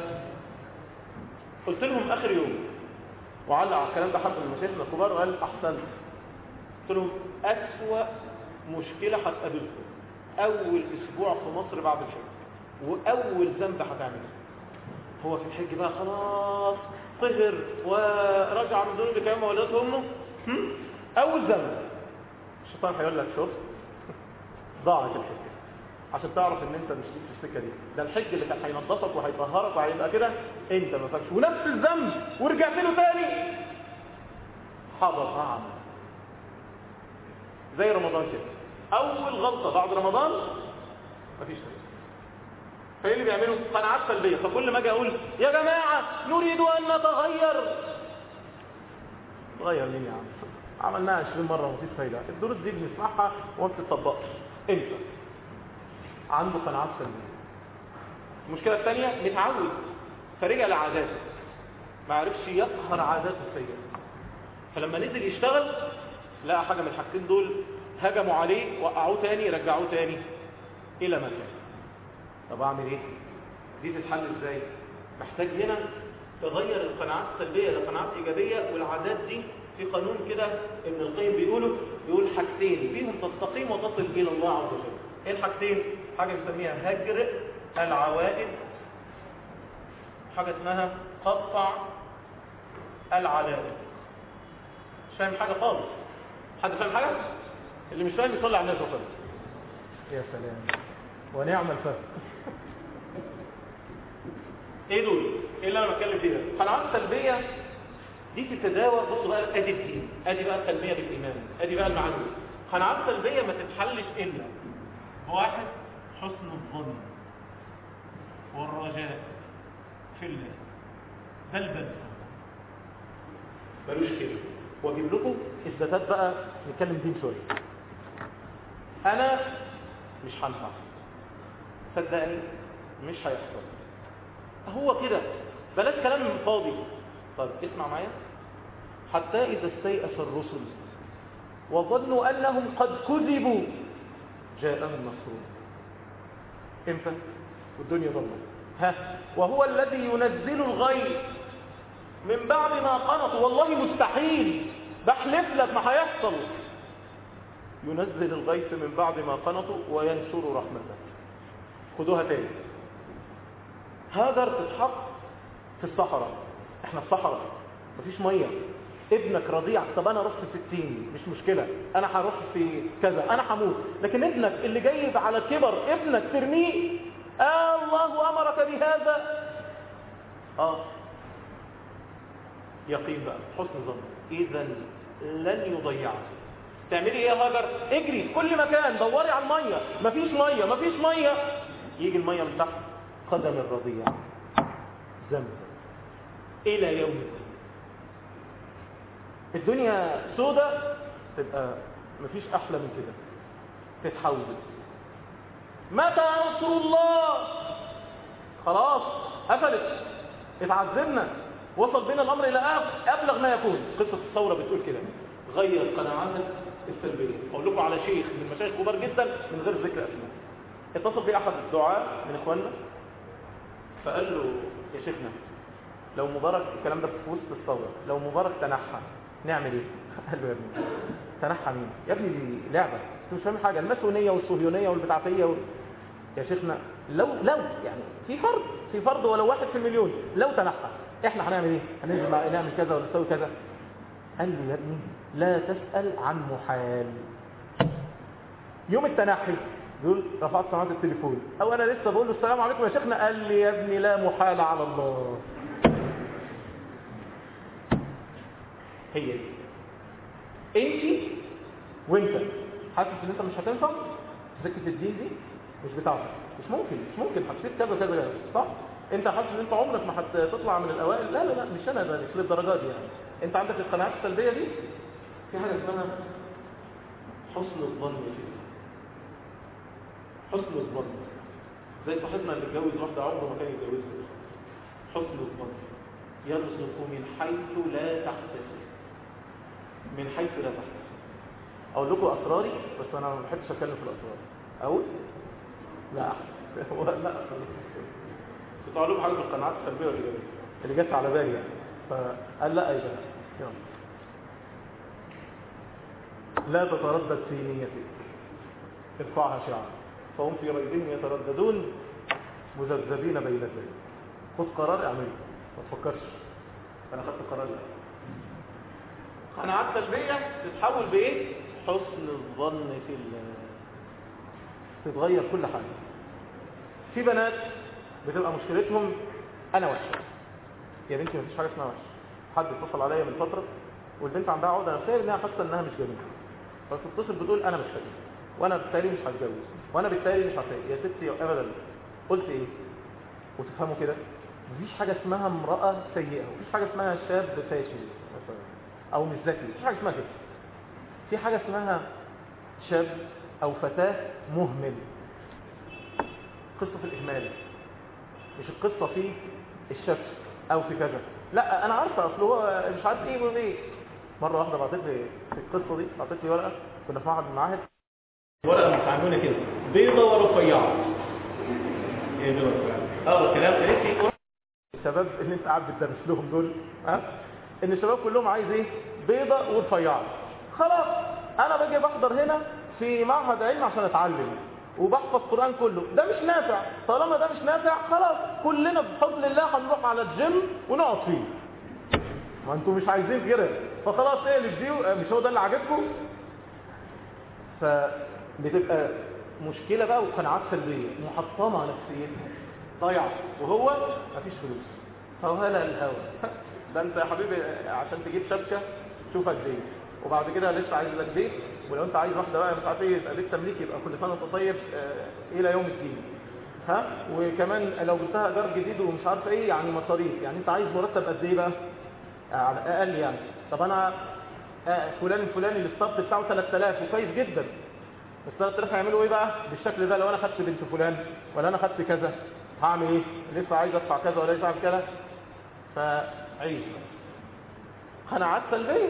قلت لهم اخر يوم وعلق على الكلام ده حد من مشايخنا الكبار وقال احسنت قلت لهم اسوأ مشكلة هتقابلكم اول اسبوع في مصر بعد الحج واول ذنب هتعمله هو في الحج بقى خلاص طهر ورجع من ذنوب كما ولدته امه هم؟ اول ذنب الشيطان هيقول لك شوف ضاعت الحج عشان تعرف ان انت مش في السكه دي ده الحج اللي كان هينضفك وهيطهرك وهيبقى كده انت ما فاكش ونفس الذنب ورجعت له تاني حبط عمل زي رمضان كده اول غلطه بعد رمضان مفيش تاني فايه اللي بيعملوا قناعات سلبيه فكل ما اجي اقول يا جماعه نريد ان نتغير تغير مين يا عم عملناها 20 مره ومفيش فايده الدروس دي بنسمعها وما بتطبقش انت عنده قناعات سلبيه المشكله الثانيه متعود فرجع لعاداته ما عرفش يقهر عاداته السيئه فلما نزل يشتغل لقى حاجه من الحاجتين دول هجموا عليه وقعوه تاني رجعوه تاني الى مكان طب اعمل ايه دي تتحل ازاي محتاج هنا تغير القناعات السلبيه لقناعات ايجابيه والعادات دي في قانون كده ابن القيم بيقوله بيقول حاجتين فيهم تستقيم وتصل الى الله عز وجل ايه الحاجتين حاجه بنسميها هجر العوائد حاجه اسمها قطع العلائم مش فاهم حاجه خالص حد فاهم حاجه اللي مش فاهم يصلي على النبي صلى الله عليه وسلم يا سلام ونعم الفهم ايه دول ايه اللي انا بتكلم فيه ده قناعات سلبيه دي تتداوى بصوا بقى ادي الدين ادي بقى التنميه بالايمان ادي بقى المعلومه قناعات سلبيه ما تتحلش الا بواحد حسن الظن والرجاء في الله ده البلد ملوش كده واجيب لكم اثباتات بقى نتكلم دين شويه انا مش هنفع صدقني مش هيحصل هو كده بلاش كلام فاضي طيب اسمع معايا حتى إذا استيأس الرسل وظنوا أنهم قد كذبوا جاءهم نصرنا امتى والدنيا ضلت ها وهو الذي ينزل الغيث من بعد ما قنطوا والله مستحيل بحلف لك ما هيحصل ينزل الغيث من بعد ما قنطوا وينشر رحمته خدوها تاني هاجر تتحط في الصحراء احنا في صحراء مفيش ميه ابنك رضيع طب انا رحت في التين مش مشكله انا هروح في كذا انا هموت لكن ابنك اللي جاي على كبر ابنك ترميه آه الله امرك بهذا اه يقين بقى حسن ظن اذا لن يضيعك تعملي ايه يا هاجر اجري في كل مكان دوري على الميه مفيش ميه مفيش ميه يجي الميه من تحت قدم الرضيع زمزم الى يوم الدين الدنيا سودة تبقى مفيش احلى من كده تتحول متى نصر الله خلاص قفلت اتعذبنا وصل بنا الامر الى ابلغ ما يكون قصه الثوره بتقول كده غير قناعاتك السلبيه اقول لكم على شيخ من المشايخ كبار جدا من غير ذكر اسماء اتصل بي احد الدعاء من اخواننا فقال له يا شيخنا لو مبارك الكلام ده في وسط الثوره لو مبارك تنحى نعمل ايه قال له يا ابني تنحى مين يا ابني دي لعبه انت مش فاهم حاجه الماسونيه والصهيونيه والبتاعيه وال... يا شيخنا لو لو يعني في فرض في فرض ولو واحد في المليون لو تنحى احنا هنعمل ايه هننزل مع نعمل كذا ولا نسوي كذا قال لي يا ابني لا تسال عن محال يوم التنحي دول رفعت سماعه التليفون او انا لسه بقول له السلام عليكم يا شيخنا قال لي يا ابني لا محال على الله هي دي انت وانت حاسس ان انت مش هتنفع سكه الدين دي مش بتاعتك مش ممكن مش ممكن هتصير كذا كذا كذا صح انت حاسس ان انت عمرك ما هتطلع من الاوائل لا لا لا مش انا ده مش للدرجه دي يعني انت عندك القناعات السلبيه دي في حاجه اسمها حسن الظن فيه حسن الظن زي صاحبنا اللي اتجوز واحده عمره ما كان يتجوزها حسن الظن يرزق من حيث لا تحتسب من حيث لا تحتسب اقول لكم اسراري بس انا ما بحبش اتكلم في الاسرار اقول لا احسن هو لا كنت اقول لكم حاجه في القناعات السلبيه والايجابيه اللي جت على بالي يعني فقال لا يا جماعه يلا لا تتردد في نيتك ارفعها شعارا فهم في ريبهم يترددون مذبذبين بين ذلك خد قرار اعمله ما تفكرش انا خدت قرار لا قناعات سلبيه تتحول بايه حسن الظن في الله تتغير كل حاجه في بنات بتبقى مشكلتهم انا وحشه يا بنتي مفيش حاجه اسمها وحشه حد اتصل عليا من فتره والبنت عندها عقده نفسيه انها حاسه انها مش جميله فتتصل بتقول انا مش حلوه وانا بالتالي مش هتجوز وانا بالتالي مش هتجوز يا ستي ابدا قلت ايه وتفهموا كده مفيش حاجه اسمها امراه سيئه مفيش حاجه اسمها شاب فاشل مثلا او مش ذكي مفيش حاجه اسمها كده في حاجه اسمها شاب او فتاه مهمل قصه الاهمال مش القصه في الشك او في كذا لا انا عارفه اصل هو مش عارف ايه وايه مره واحده بعتت لي في القصه دي بعتت لي ورقه كنا في معهد من المعاهد ورقه متعامله كده بيضه ورفيعه ايه بيضه ورفيعه اه الكلام قالت لي الشباب اللي انت قاعد بتدرس لهم دول ها ان الشباب كلهم عايز ايه بيضه ورفيعه خلاص انا باجي بحضر هنا في معهد علم عشان اتعلم وبحفظ قرآن كله ده مش نافع طالما ده مش نافع خلاص كلنا بفضل الله هنروح على الجيم ونقعد فيه ما انتوا مش عايزين غيرها فخلاص ايه اللي دي مش هو ده اللي عاجبكم فبتبقى مشكلة بقى وقناعات سلبية محطمة نفسيتها ضيعة وهو مفيش فلوس فهو هلا الهوى ده انت يا حبيبي عشان تجيب شبكة شوف قد ايه وبعد كده لسه عايز لك بيت ولو انت عايز واحده بقى مش عارف ايه يبقى بيت تمليك يبقى كل سنه وانت طيب آه الى يوم الدين ها وكمان لو جبتها ايجار جديد ومش عارف ايه يعني مصاريف يعني انت عايز مرتب قد ايه بقى على آه اقل يعني طب انا آه فلان الفلاني اللي الصبت بتاعه 3000 وكويس جدا بس 3000 هيعملوا ايه بقى بالشكل ده لو انا خدت بنت فلان ولا انا خدت كذا هعمل ايه لسه عايز ادفع كذا ولا لسه اعمل كذا فعيش قناعات سلبيه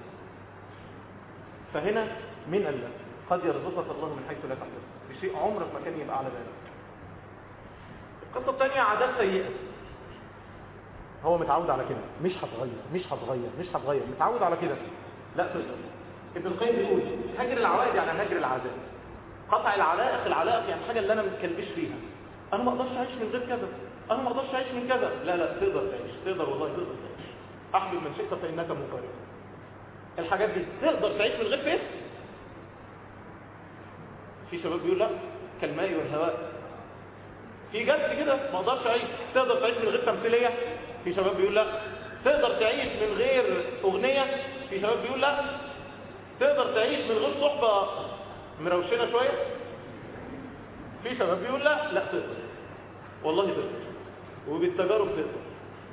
فهنا من قال لك قد يرزقك الله من حيث لا تحتسب بشيء عمرك ما كان يبقى على بالك القصه الثانيه عادات سيئه هو متعود على كده مش هتغير مش هتغير مش هتغير متعود على كده لا تقدر ابن القيم بيقول هجر العوائد يعني هجر العادات قطع العلائق العلائق يعني الحاجه اللي انا ما متكلبش فيها انا ما اقدرش اعيش من غير كذا انا ما اقدرش اعيش من كذا لا لا تقدر تعيش تقدر والله تقدر تعيش احبب من شئت فانك مقارب الحاجات دي تقدر تعيش من غير فين في شباب بيقول لا كالماء والهواء في جد كده ما اقدرش اعيش تقدر تعيش من غير تمثيليه في شباب بيقول لا تقدر تعيش من غير اغنيه في شباب بيقول لا تقدر تعيش من غير صحبه مروشنه شويه في شباب بيقول لا لا تقدر والله تقدر وبالتجارب تقدر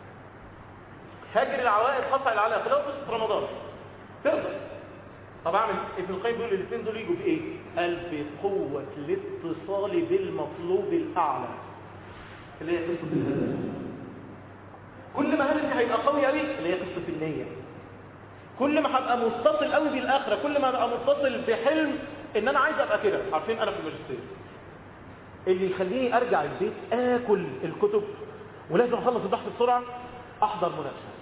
هاجر العوائد قطع العلائق لو قصه رمضان تقدر طب اعمل ابن القيم بيقول الاثنين دول يجوا بايه قال بقوه الاتصال بالمطلوب الاعلى اللي هي قصه الهدف كل ما هدفي هيبقى قوي قوي اللي هي قصه النيه كل ما هبقى متصل قوي بالاخره كل ما ابقى متصل بحلم ان انا عايز ابقى كده عارفين انا في الماجستير اللي يخليني ارجع البيت اكل الكتب ولازم اخلص البحث بسرعه احضر مناقشه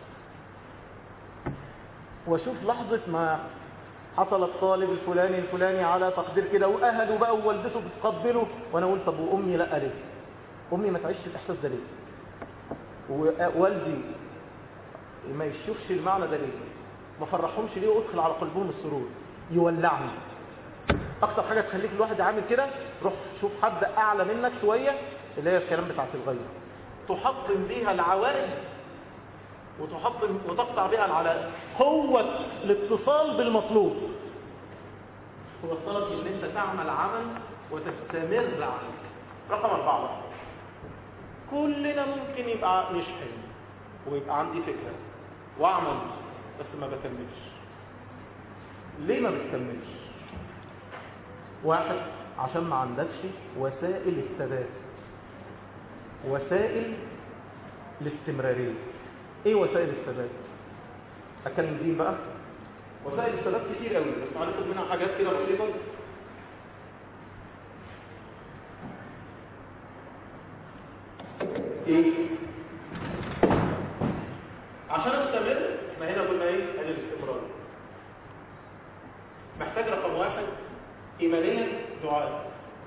واشوف لحظه ما حصل الطالب الفلاني الفلاني على تقدير كده واهله بقى ووالدته بتقبله وانا اقول طب وامي لا ليه امي ما تعيش الاحساس ده ليه ووالدي ما يشوفش المعنى ده ليه ما فرحهمش ليه وادخل على قلبهم السرور يولعني اكتر حاجه تخليك الواحد عامل كده روح شوف حد اعلى منك شويه اللي هي الكلام بتاعت الغير تحطم بيها العوائد وتحطم وتقطع بها العلائق قوة الاتصال بالمطلوب وصلت ان انت تعمل عمل وتستمر عليه رقم اربعة بقى. كلنا ممكن يبقى مش حلم ويبقى عندي فكرة واعمل بس ما بكملش ليه ما بتكملش واحد عشان ما عندكش وسائل الثبات وسائل الاستمرارية ايه وسائل الثبات اتكلم دين بقى وسائل الثبات كتير قوي بس هناخد منها حاجات كده بسيطه ايه عشان استمر احنا هنا قلنا ايه ادي الاستمرار محتاج رقم واحد ايمانيا دعاء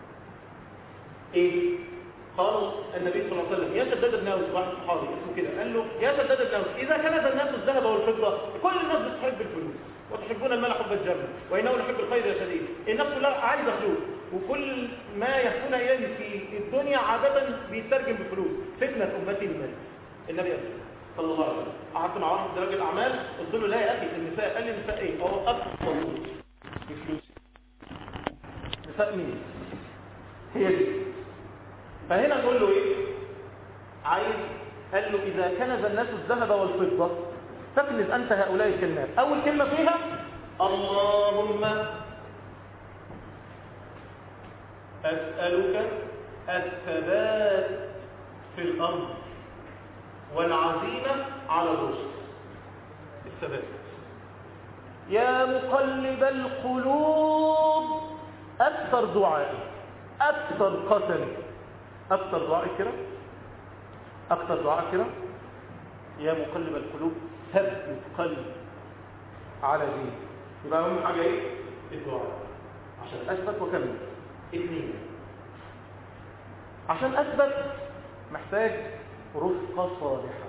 ايه قال النبي صلى الله عليه وسلم يا شداد بن اوس واحد صحابي اسمه كده قال له يا شداد بن اوس اذا كنز الناس الذهب والفضه كل الناس بتحب الفلوس وتحبون المال حب الجنه وانه لحب الخير يا شديد النفس لا عايزه فلوس وكل ما يكون اليه في الدنيا عاده بيترجم بفلوس فتنه امتي المال النبي قال صلى الله عليه وسلم قعدت مع واحد من رجل اعمال قلت له لا يا اخي النساء قال لي النساء ايه هو اكثر بفلوس نساء مين هي دي فهنا نقول له ايه عايز قال له اذا كنز الناس الذهب والفضه فاكنز انت هؤلاء الكلمات اول كلمه فيها اللهم اسالك الثبات في الارض والعزيمه على الرشد الثبات يا مقلب القلوب اكثر دعائي اكثر قتلي أكثر دعاء كده أكثر دعاء كده يا مقلب القلوب ثبت قلبي على دين يبقى أهم حاجة إيه؟ الدعاء عشان أثبت وكمل اثنين عشان أثبت محتاج رفقة صالحة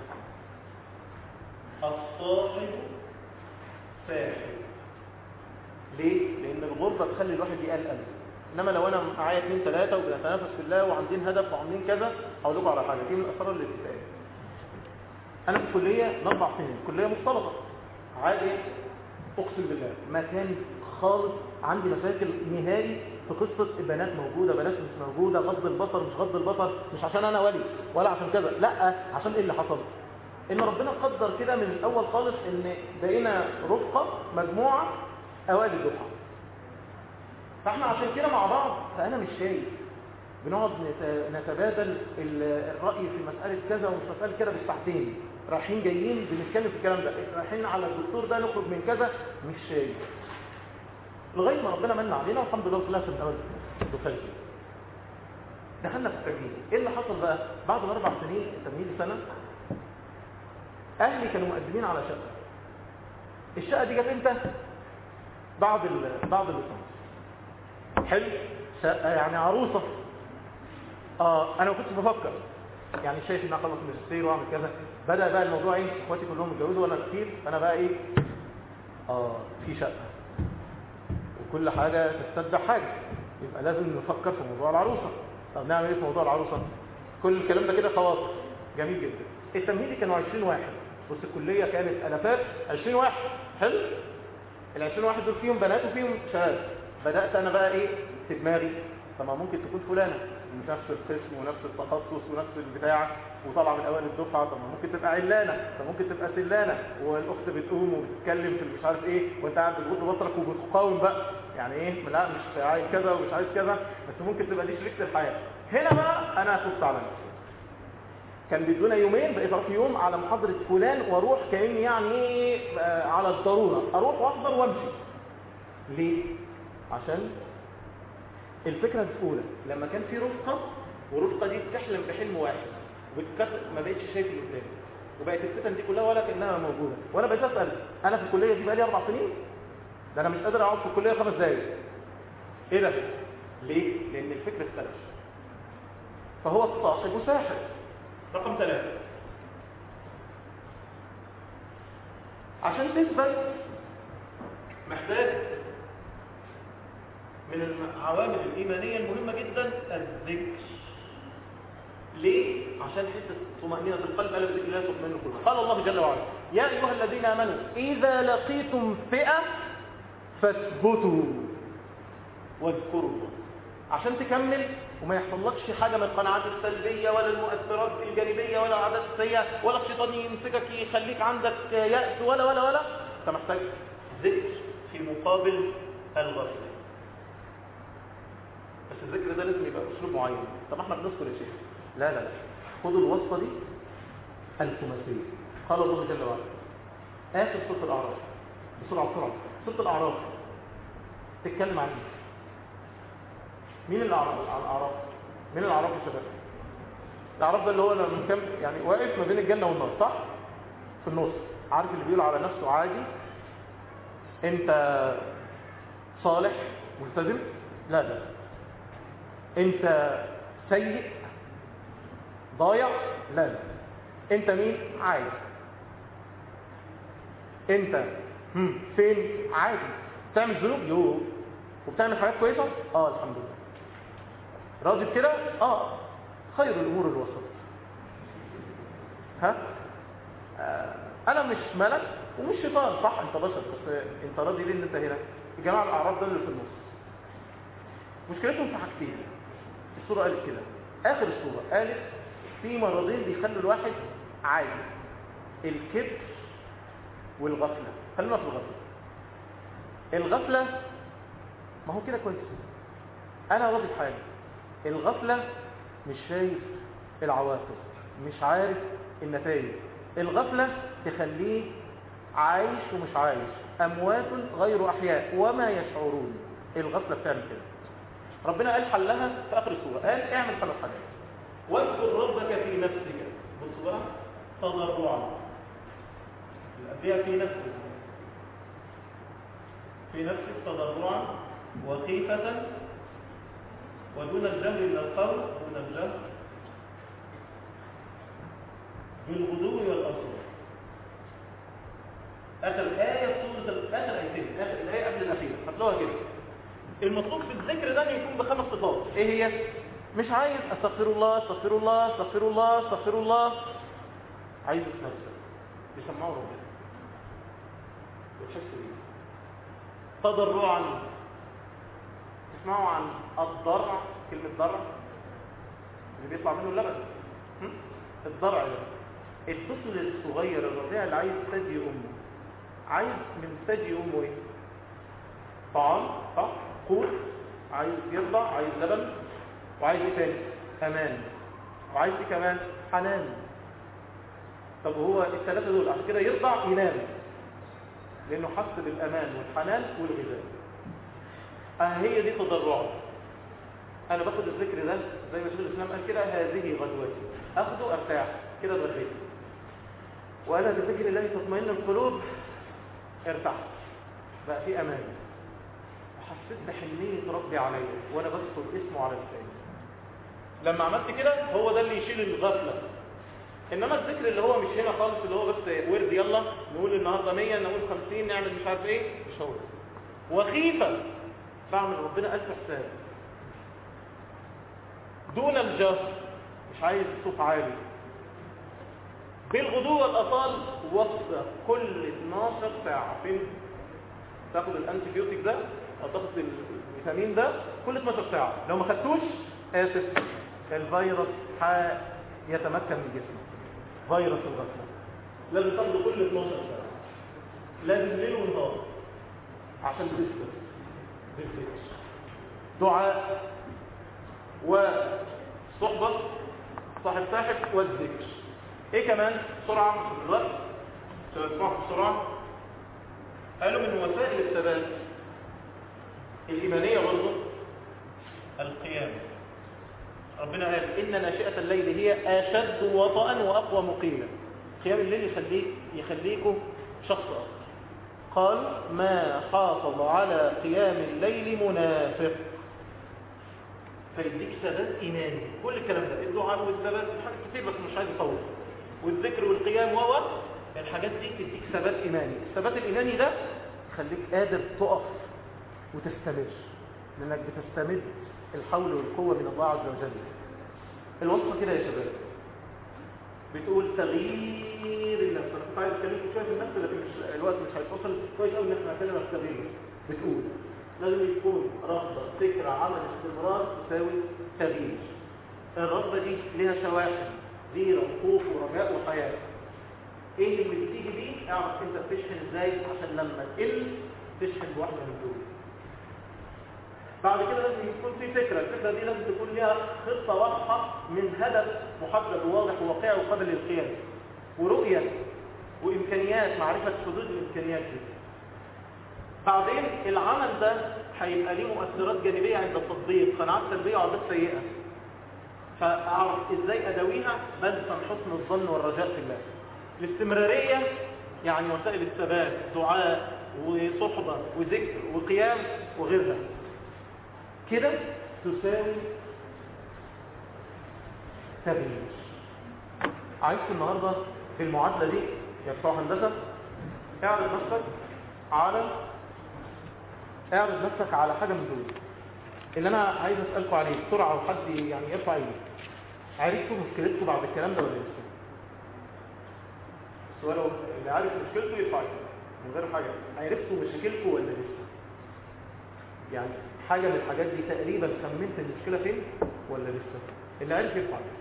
الصاحب ساحب ليه؟ لأن الغربة تخلي الواحد يقلقل انما لو انا معايا اثنين ثلاثه وبنتنافس في الله وعاملين هدف وعاملين كذا هقول لكم على حاجه دي من اسرار الاتفاق انا في الكليه من اربع سنين كليه مختلطه عادي اقسم بالله مكان خالص عندي مشاكل نهائي في قصه بنات موجوده بنات مش موجوده غض البصر مش غض البصر مش عشان انا ولي ولا عشان كذا لا عشان ايه اللي حصل ان ربنا قدر كده من الاول خالص ان بقينا رفقه مجموعه اوائل الدفعه فاحنا عشان كده مع بعض فانا مش شايف بنقعد نتبادل الرأي في مسألة كذا ومش مسألة كده بالساعتين رايحين جايين بنتكلم في الكلام ده رايحين على الدكتور ده نخرج من كذا مش شايف لغاية ما ربنا من علينا والحمد لله طلعت من أول دخلت دخلنا في التجميل ايه اللي حصل بقى بعد الاربع سنين تمهيد سنة اهلي كانوا مقدمين على شقة الشقة دي جت امتى بعد ال بعد الليسانس حلو شقة يعني عروسة اه انا ما كنتش بفكر يعني شايف ان اخلص ماجستير واعمل كذا بدا بقى الموضوع ايه اخواتي كلهم اتجوزوا وانا كتير فانا بقى ايه اه في شقه وكل حاجه تستدع حاجه يبقى لازم نفكر في موضوع العروسه طب نعمل ايه في موضوع العروسه كل الكلام ده كده خواطر جميل جدا التمهيدي كانوا 20 واحد بص الكليه كانت الافات 20 واحد حلو ال 20 واحد دول فيهم بنات وفيهم شباب بدات انا بقى ايه في دماغي طب ما ممكن تكون فلانه من نفس القسم ونفس التخصص ونفس البتاع وطالعه من اوائل الدفعه طب ما ممكن تبقى علانه طب ممكن تبقى سلانه والاخت بتقوم وبتتكلم في مش عارف ايه وانت قاعد بتغض بصرك وبتقاوم بقى يعني ايه لا مش عايز كذا ومش عايز كذا بس ممكن تبقى دي شريكه الحياه هنا بقى انا خفت على نفسي كان بيدونا يومين بقيت اروح يوم على محاضره فلان واروح كاني يعني ايه على الضروره اروح واحضر وامشي ليه عشان الفكرة الأولى لما كان في رفقة والرفقة دي بتحلم بحلم واحد وبتكتب ما بقتش شايف اللي قدامي وبقت الفتن دي كلها ولا كأنها موجودة وأنا بقيت أسأل أنا في الكلية دي بقالي أربع سنين ده أنا مش قادر أقعد في الكلية خمس دقايق إيه ده؟ ليه؟ لأن الفكر اختلف فهو الصاحب ساحر رقم ثلاثة عشان تثبت محتاج من العوامل الإيمانية المهمة جدا الذكر ليه؟ عشان حتة طمأنينة القلب ألا بذكر الله تطمئن القلوب قال الله جل وعلا يا أيها الذين آمنوا إذا لقيتم فئة فاثبتوا واذكروا الله عشان تكمل وما يحصلكش حاجة من القناعات السلبية ولا المؤثرات الجانبية ولا العادات السيئة ولا الشيطان يمسكك يخليك عندك يأس ولا ولا ولا انت محتاج ذكر في مقابل الغفلة بس الذكر ده لازم يبقى باسلوب معين طب احنا بنذكر يا شيخ لا لا لا خدوا الوصفه دي الخماسيه قال الله جل وعلا اخر سوره الاعراف بسرعه بسرعه سوره الاعراف تتكلم عن مين مين الاعراف عن الاعراف مين الاعراف يا شباب الأعراب ده اللي هو لما كان يعني واقف ما بين الجنة والنار صح؟ في النص عارف اللي بيقول على نفسه عادي انت صالح ملتزم لا لا انت سيء ضايع لا لا انت مين عادي انت هم فين عادي بتعمل ذنوب يو وبتعمل حاجات كويسه اه الحمد لله راضي بكده اه خير الامور الوسط ها آه انا مش ملك ومش شيطان صح انت بشر بس انت راضي ليه ان انت هنا الجماعه الاعراب دول اللي في النص مشكلتهم في حاجتين الصوره قالت كده اخر الصوره قالت في مرضين بيخلوا الواحد عادي الكبر والغفله خلينا في الغفله الغفله ما هو كده كويس انا راضي بحالي الغفله مش شايف العواقب مش عارف النتائج الغفله تخليه عايش ومش عايش اموات غير احياء وما يشعرون الغفله بتعمل كده ربنا قال حلها في اخر السوره قال اعمل ثلاث حاجات واذكر ربك في نفسك بص بقى تضرعا الانبياء في نفسك في نفسك تضرعا وخيفة ودون الجهل من القول دون الجهل بالغدو والأصول آخر آية سورة آخر آيتين آخر الآية قبل الأخيرة هتلاقوها كده المطلوب في الذكر ده ان يكون بخمس صفات ايه هي مش عايز استغفر الله استغفر الله استغفر الله استغفر الله عايز في نفسك بيسمعوا ربنا وتحس بيه تضرعا تسمعوا عن الضرع كلمة ضرع اللي بيطلع منه اللبن هم؟ الضرع ده الطفل الصغير الرضيع اللي عايز ثدي امه عايز من ثدي امه ايه طعام صح قوت عايز يرضع عايز لبن وعايز ايه تاني امان وعايز ايه كمان حنان طب هو الثلاثه دول عشان كده يرضع ينام لانه حس بالامان والحنان والغذاء اه هي دي تضرعه انا باخد الذكر ده زي ما شيخ الاسلام قال كده هذه غدوتي اخده ارتاح كده اتغذيت وانا بذكر الله تطمئن القلوب ارتحت بقى في امان وحسيت بحنيه ربي عليا وانا بذكر اسمه على لساني لما عملت كده هو ده اللي يشيل الغفله انما الذكر اللي هو مش هنا خالص اللي هو بس ورد يلا نقول النهارده 100 نقول 50 نعمل مش عارف ايه مش هو ده وخيفه بعمل ربنا الف حساب دون الجهر مش عايز صوت عالي بالغدو والاصال وقت كل 12 ساعه فين تاخد الانتي بيوتيك ده او تاخد الفيتامين ده كل 12 ساعه لو ما خدتوش اسف الفيروس يتمكن من جسمك فيروس الغفله لازم تاخده كل 12 ساعه لازم ليل ونهار عشان تثبت بالذكر دعاء وصحبه صاحب صاحب والذكر ايه كمان بسرعه مش بالوقت عشان اسمعوا بسرعه قالوا من وسائل الثبات الإيمانية برضه القيام ربنا قال إن ناشئة الليل هي أشد وطئا وأقوى مقيلا قيام الليل يخليك يخليكم شخص آخر قال ما حافظ على قيام الليل منافق فيديك ثبات إيماني كل الكلام ده الدعاء والثبات حاجات كتير بس مش عايز أطول والذكر والقيام و الحاجات دي تديك ثبات إيماني الثبات الإيماني ده يخليك قادر تقف وتستمر لأنك بتستمد الحول والقوة من الله عز وجل الوصفة كده يا شباب بتقول تغيير النفس انا كنت عايز اتكلم شويه في النفس لكن مش الوقت مش هيتوصل كويس قوي ان احنا هنتكلم عن التغيير بتقول لازم يكون رغبه فكره عمل استمرار تساوي تغيير الرغبه دي ليها شواحن غيره خوف ورجاء وحياه ايه اللي بتيجي دي اعرف انت بتشحن ازاي عشان لما تقل تشحن بواحده من دول بعد كده لازم يكون في فكرة الفكرة دي لازم تكون لها خطة واضحة من هدف محدد وواضح وواقعي وقابل للقياس ورؤية وإمكانيات معرفة حدود الإمكانيات دي بعدين العمل ده هيبقى ليه مؤثرات جانبية عند التطبيق قناعات سلبية وعادات سيئة فاعرف ازاي اداويها بل عن حسن الظن والرجاء في الله الاستمراريه يعني وسائل الثبات دعاء وصحبه وذكر وقيام وغيرها كده تساوي تغيير عايزك النهارده في المعادله دي يا بتوع هندسه اعرض نفسك على اعرض نفسك على حاجه من دول اللي انا عايز اسالكم عليه بسرعه وحد يعني يرفع ايده عرفتوا مشكلتكم بعد الكلام ده ولا لسه السؤال هو اللي عارف مشكلته يرفع ايده من غير حاجه عرفتوا مشاكلكم ولا لسه يعني حاجه من الحاجات دي تقريبا خمنت المشكله فين ولا لسه اللي عارف يرفع ايده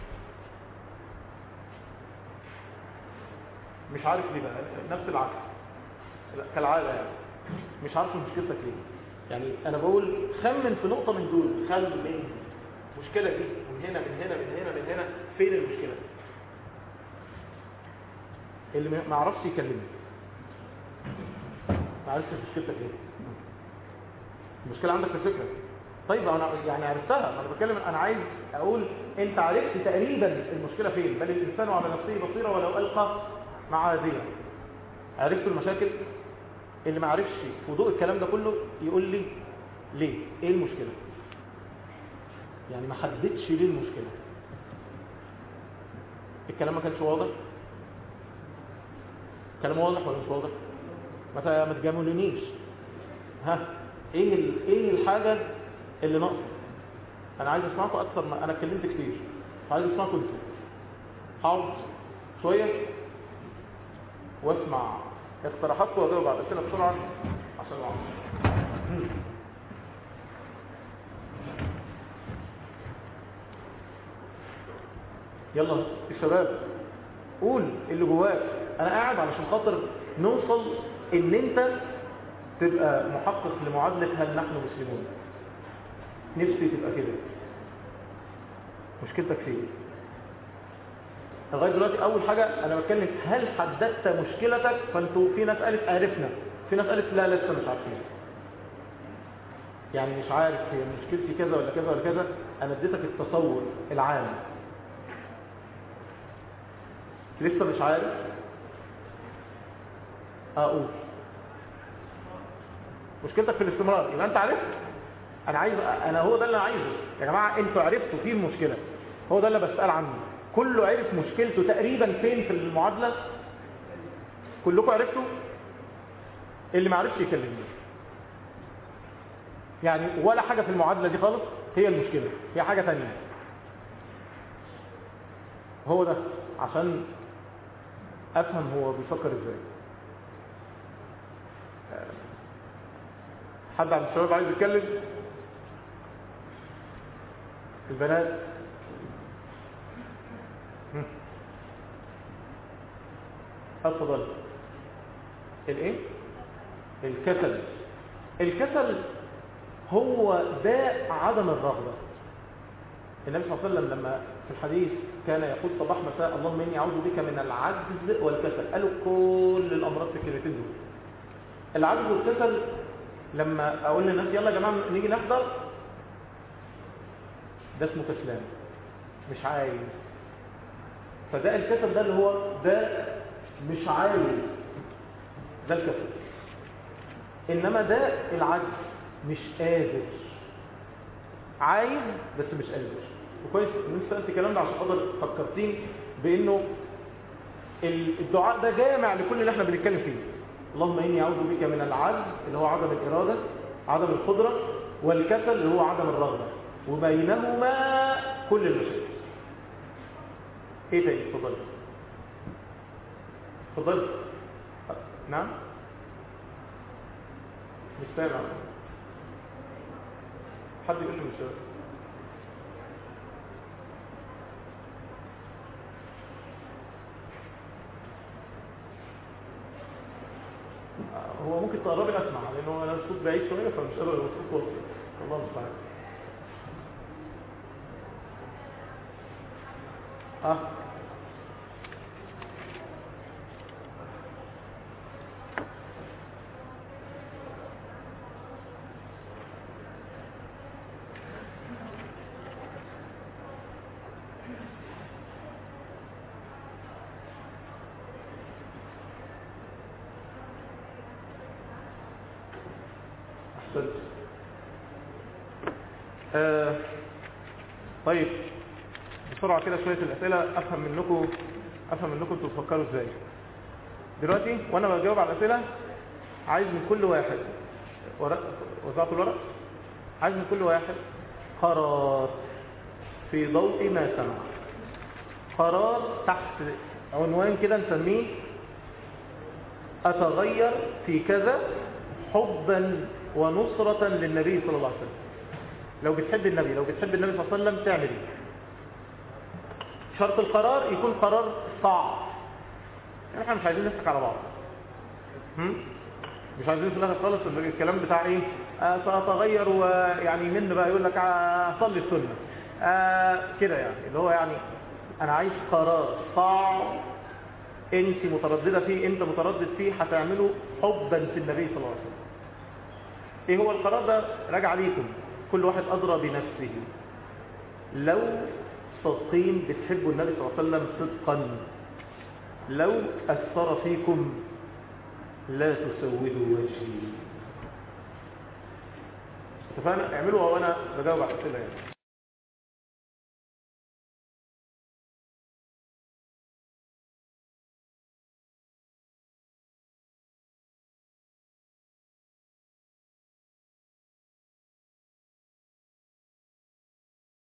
مش عارف ليه بقى نفس العكس لا، كالعاده يعني مش عارف مشكلتك ليه يعني انا بقول خمن في نقطه من دول خمن المشكله دي من هنا من هنا من هنا من هنا فين المشكله اللي ما ما عرفش يكلمني ما عرفش مشكلتك ايه المشكله عندك في الفكره طيب انا يعني عرفتها انا بتكلم انا عايز اقول انت عرفت تقريبا المشكله فين بل الانسان على نفسه بصيره ولو القى معاذيره عرفت المشاكل اللي ما عرفش في ضوء الكلام ده كله يقول لي ليه ايه المشكله يعني ما حددش ليه المشكله الكلام ما كانش واضح كلام واضح ولا مش واضح ما ما تجاملونيش ها ايه ال... ايه الحاجه اللي ناقصه انا عايز اسمعكم اكتر ما انا اتكلمت كتير عايز اسمعكم انتوا حاضر شويه واسمع اقتراحاتكم واجاوب على الاسئله بسرعه عشان الوقت يلا الشباب قول اللي جواك انا قاعد علشان خاطر نوصل ان انت تبقى محقق لمعادله هل نحن مسلمون نفسي تبقى كده مشكلتك فين لغايه دلوقتي اول حاجه انا بتكلم هل حددت مشكلتك فانتوا في ناس قالت عرفنا في ناس قالت لا لسه مش عارفين يعني مش عارف هي مشكلتي كذا ولا كذا ولا كذا انا اديتك التصور العام لسه مش عارف اقول مشكلتك في الاستمرار يبقى انت عرفت انا عايز انا هو ده اللي انا عايزه يا جماعه انتوا عرفتوا فيه المشكله هو ده اللي بسال عنه كله عرف مشكلته تقريبا فين في المعادله كلكم عرفتوا اللي ما عرفش يكلمني يعني ولا حاجه في المعادله دي خالص هي المشكله هي حاجه ثانيه هو ده عشان افهم هو بيفكر ازاي حد عند الشباب عايز يتكلم البنات اتفضل الايه الكسل الكسل هو داء عدم الرغبه النبي صلى الله عليه وسلم لما في الحديث كان يقول صباح مساء اللهم اني اعوذ بك من العجز والكسل قالوا كل الامراض في الكلمتين دول العجز والكسل لما اقول للناس يلا يا جماعه نيجي نحضر ده اسمه كسلان مش عايز فده الكسل ده اللي هو ده مش عايز ده الكسل انما ده العجز مش قادر عايز بس مش قادر وكويس ان انت سالت الكلام ده عشان خاطر فكرتين بانه الدعاء ده جامع لكل اللي احنا بنتكلم فيه اللهم اني اعوذ بك من العجز اللي هو عدم الاراده عدم القدره والكسل اللي هو عدم الرغبه وبينهما كل المشاكل ايه تاني اتفضل اتفضل نعم مش سامع حد يقول لي مش سامع هو ممكن تقربي اسمع لان هو انا الصوت بعيد شويه فمش قادر الصوت واصل الله المستعان اه أحسنت آه طيب بسرعة كده شوية الأسئلة أفهم منكم أفهم منكم انتوا بتفكروا إزاي دلوقتي وأنا بجاوب على الأسئلة عايز من كل واحد ورق وزعت الورق عايز من كل واحد قرار في ضوء ما سمع قرار تحت عنوان كده نسميه أتغير في كذا حبا ونصرة للنبي صلى الله عليه وسلم لو بتحب النبي لو بتحب النبي صلى الله عليه وسلم تعمل ايه شرط القرار يكون قرار صعب يعني احنا مش عايزين نضحك على بعض هم؟ مش عايزين في الاخر خالص الكلام بتاع ايه آه ساتغير ويعني من بقى يقول لك آه صلي السنه آه كده يعني اللي هو يعني انا عايز قرار صعب انت متردده فيه انت متردد فيه هتعمله حبا في النبي صلى الله عليه وسلم ايه هو القرار ده راجع ليكم كل واحد ادرى بنفسه لو صادقين بتحبوا النبي صلى الله عليه وسلم صدقا لو اثر فيكم لا تسودوا وجهي اتفقنا اعملوا وانا بجاوب على الاسئله يعني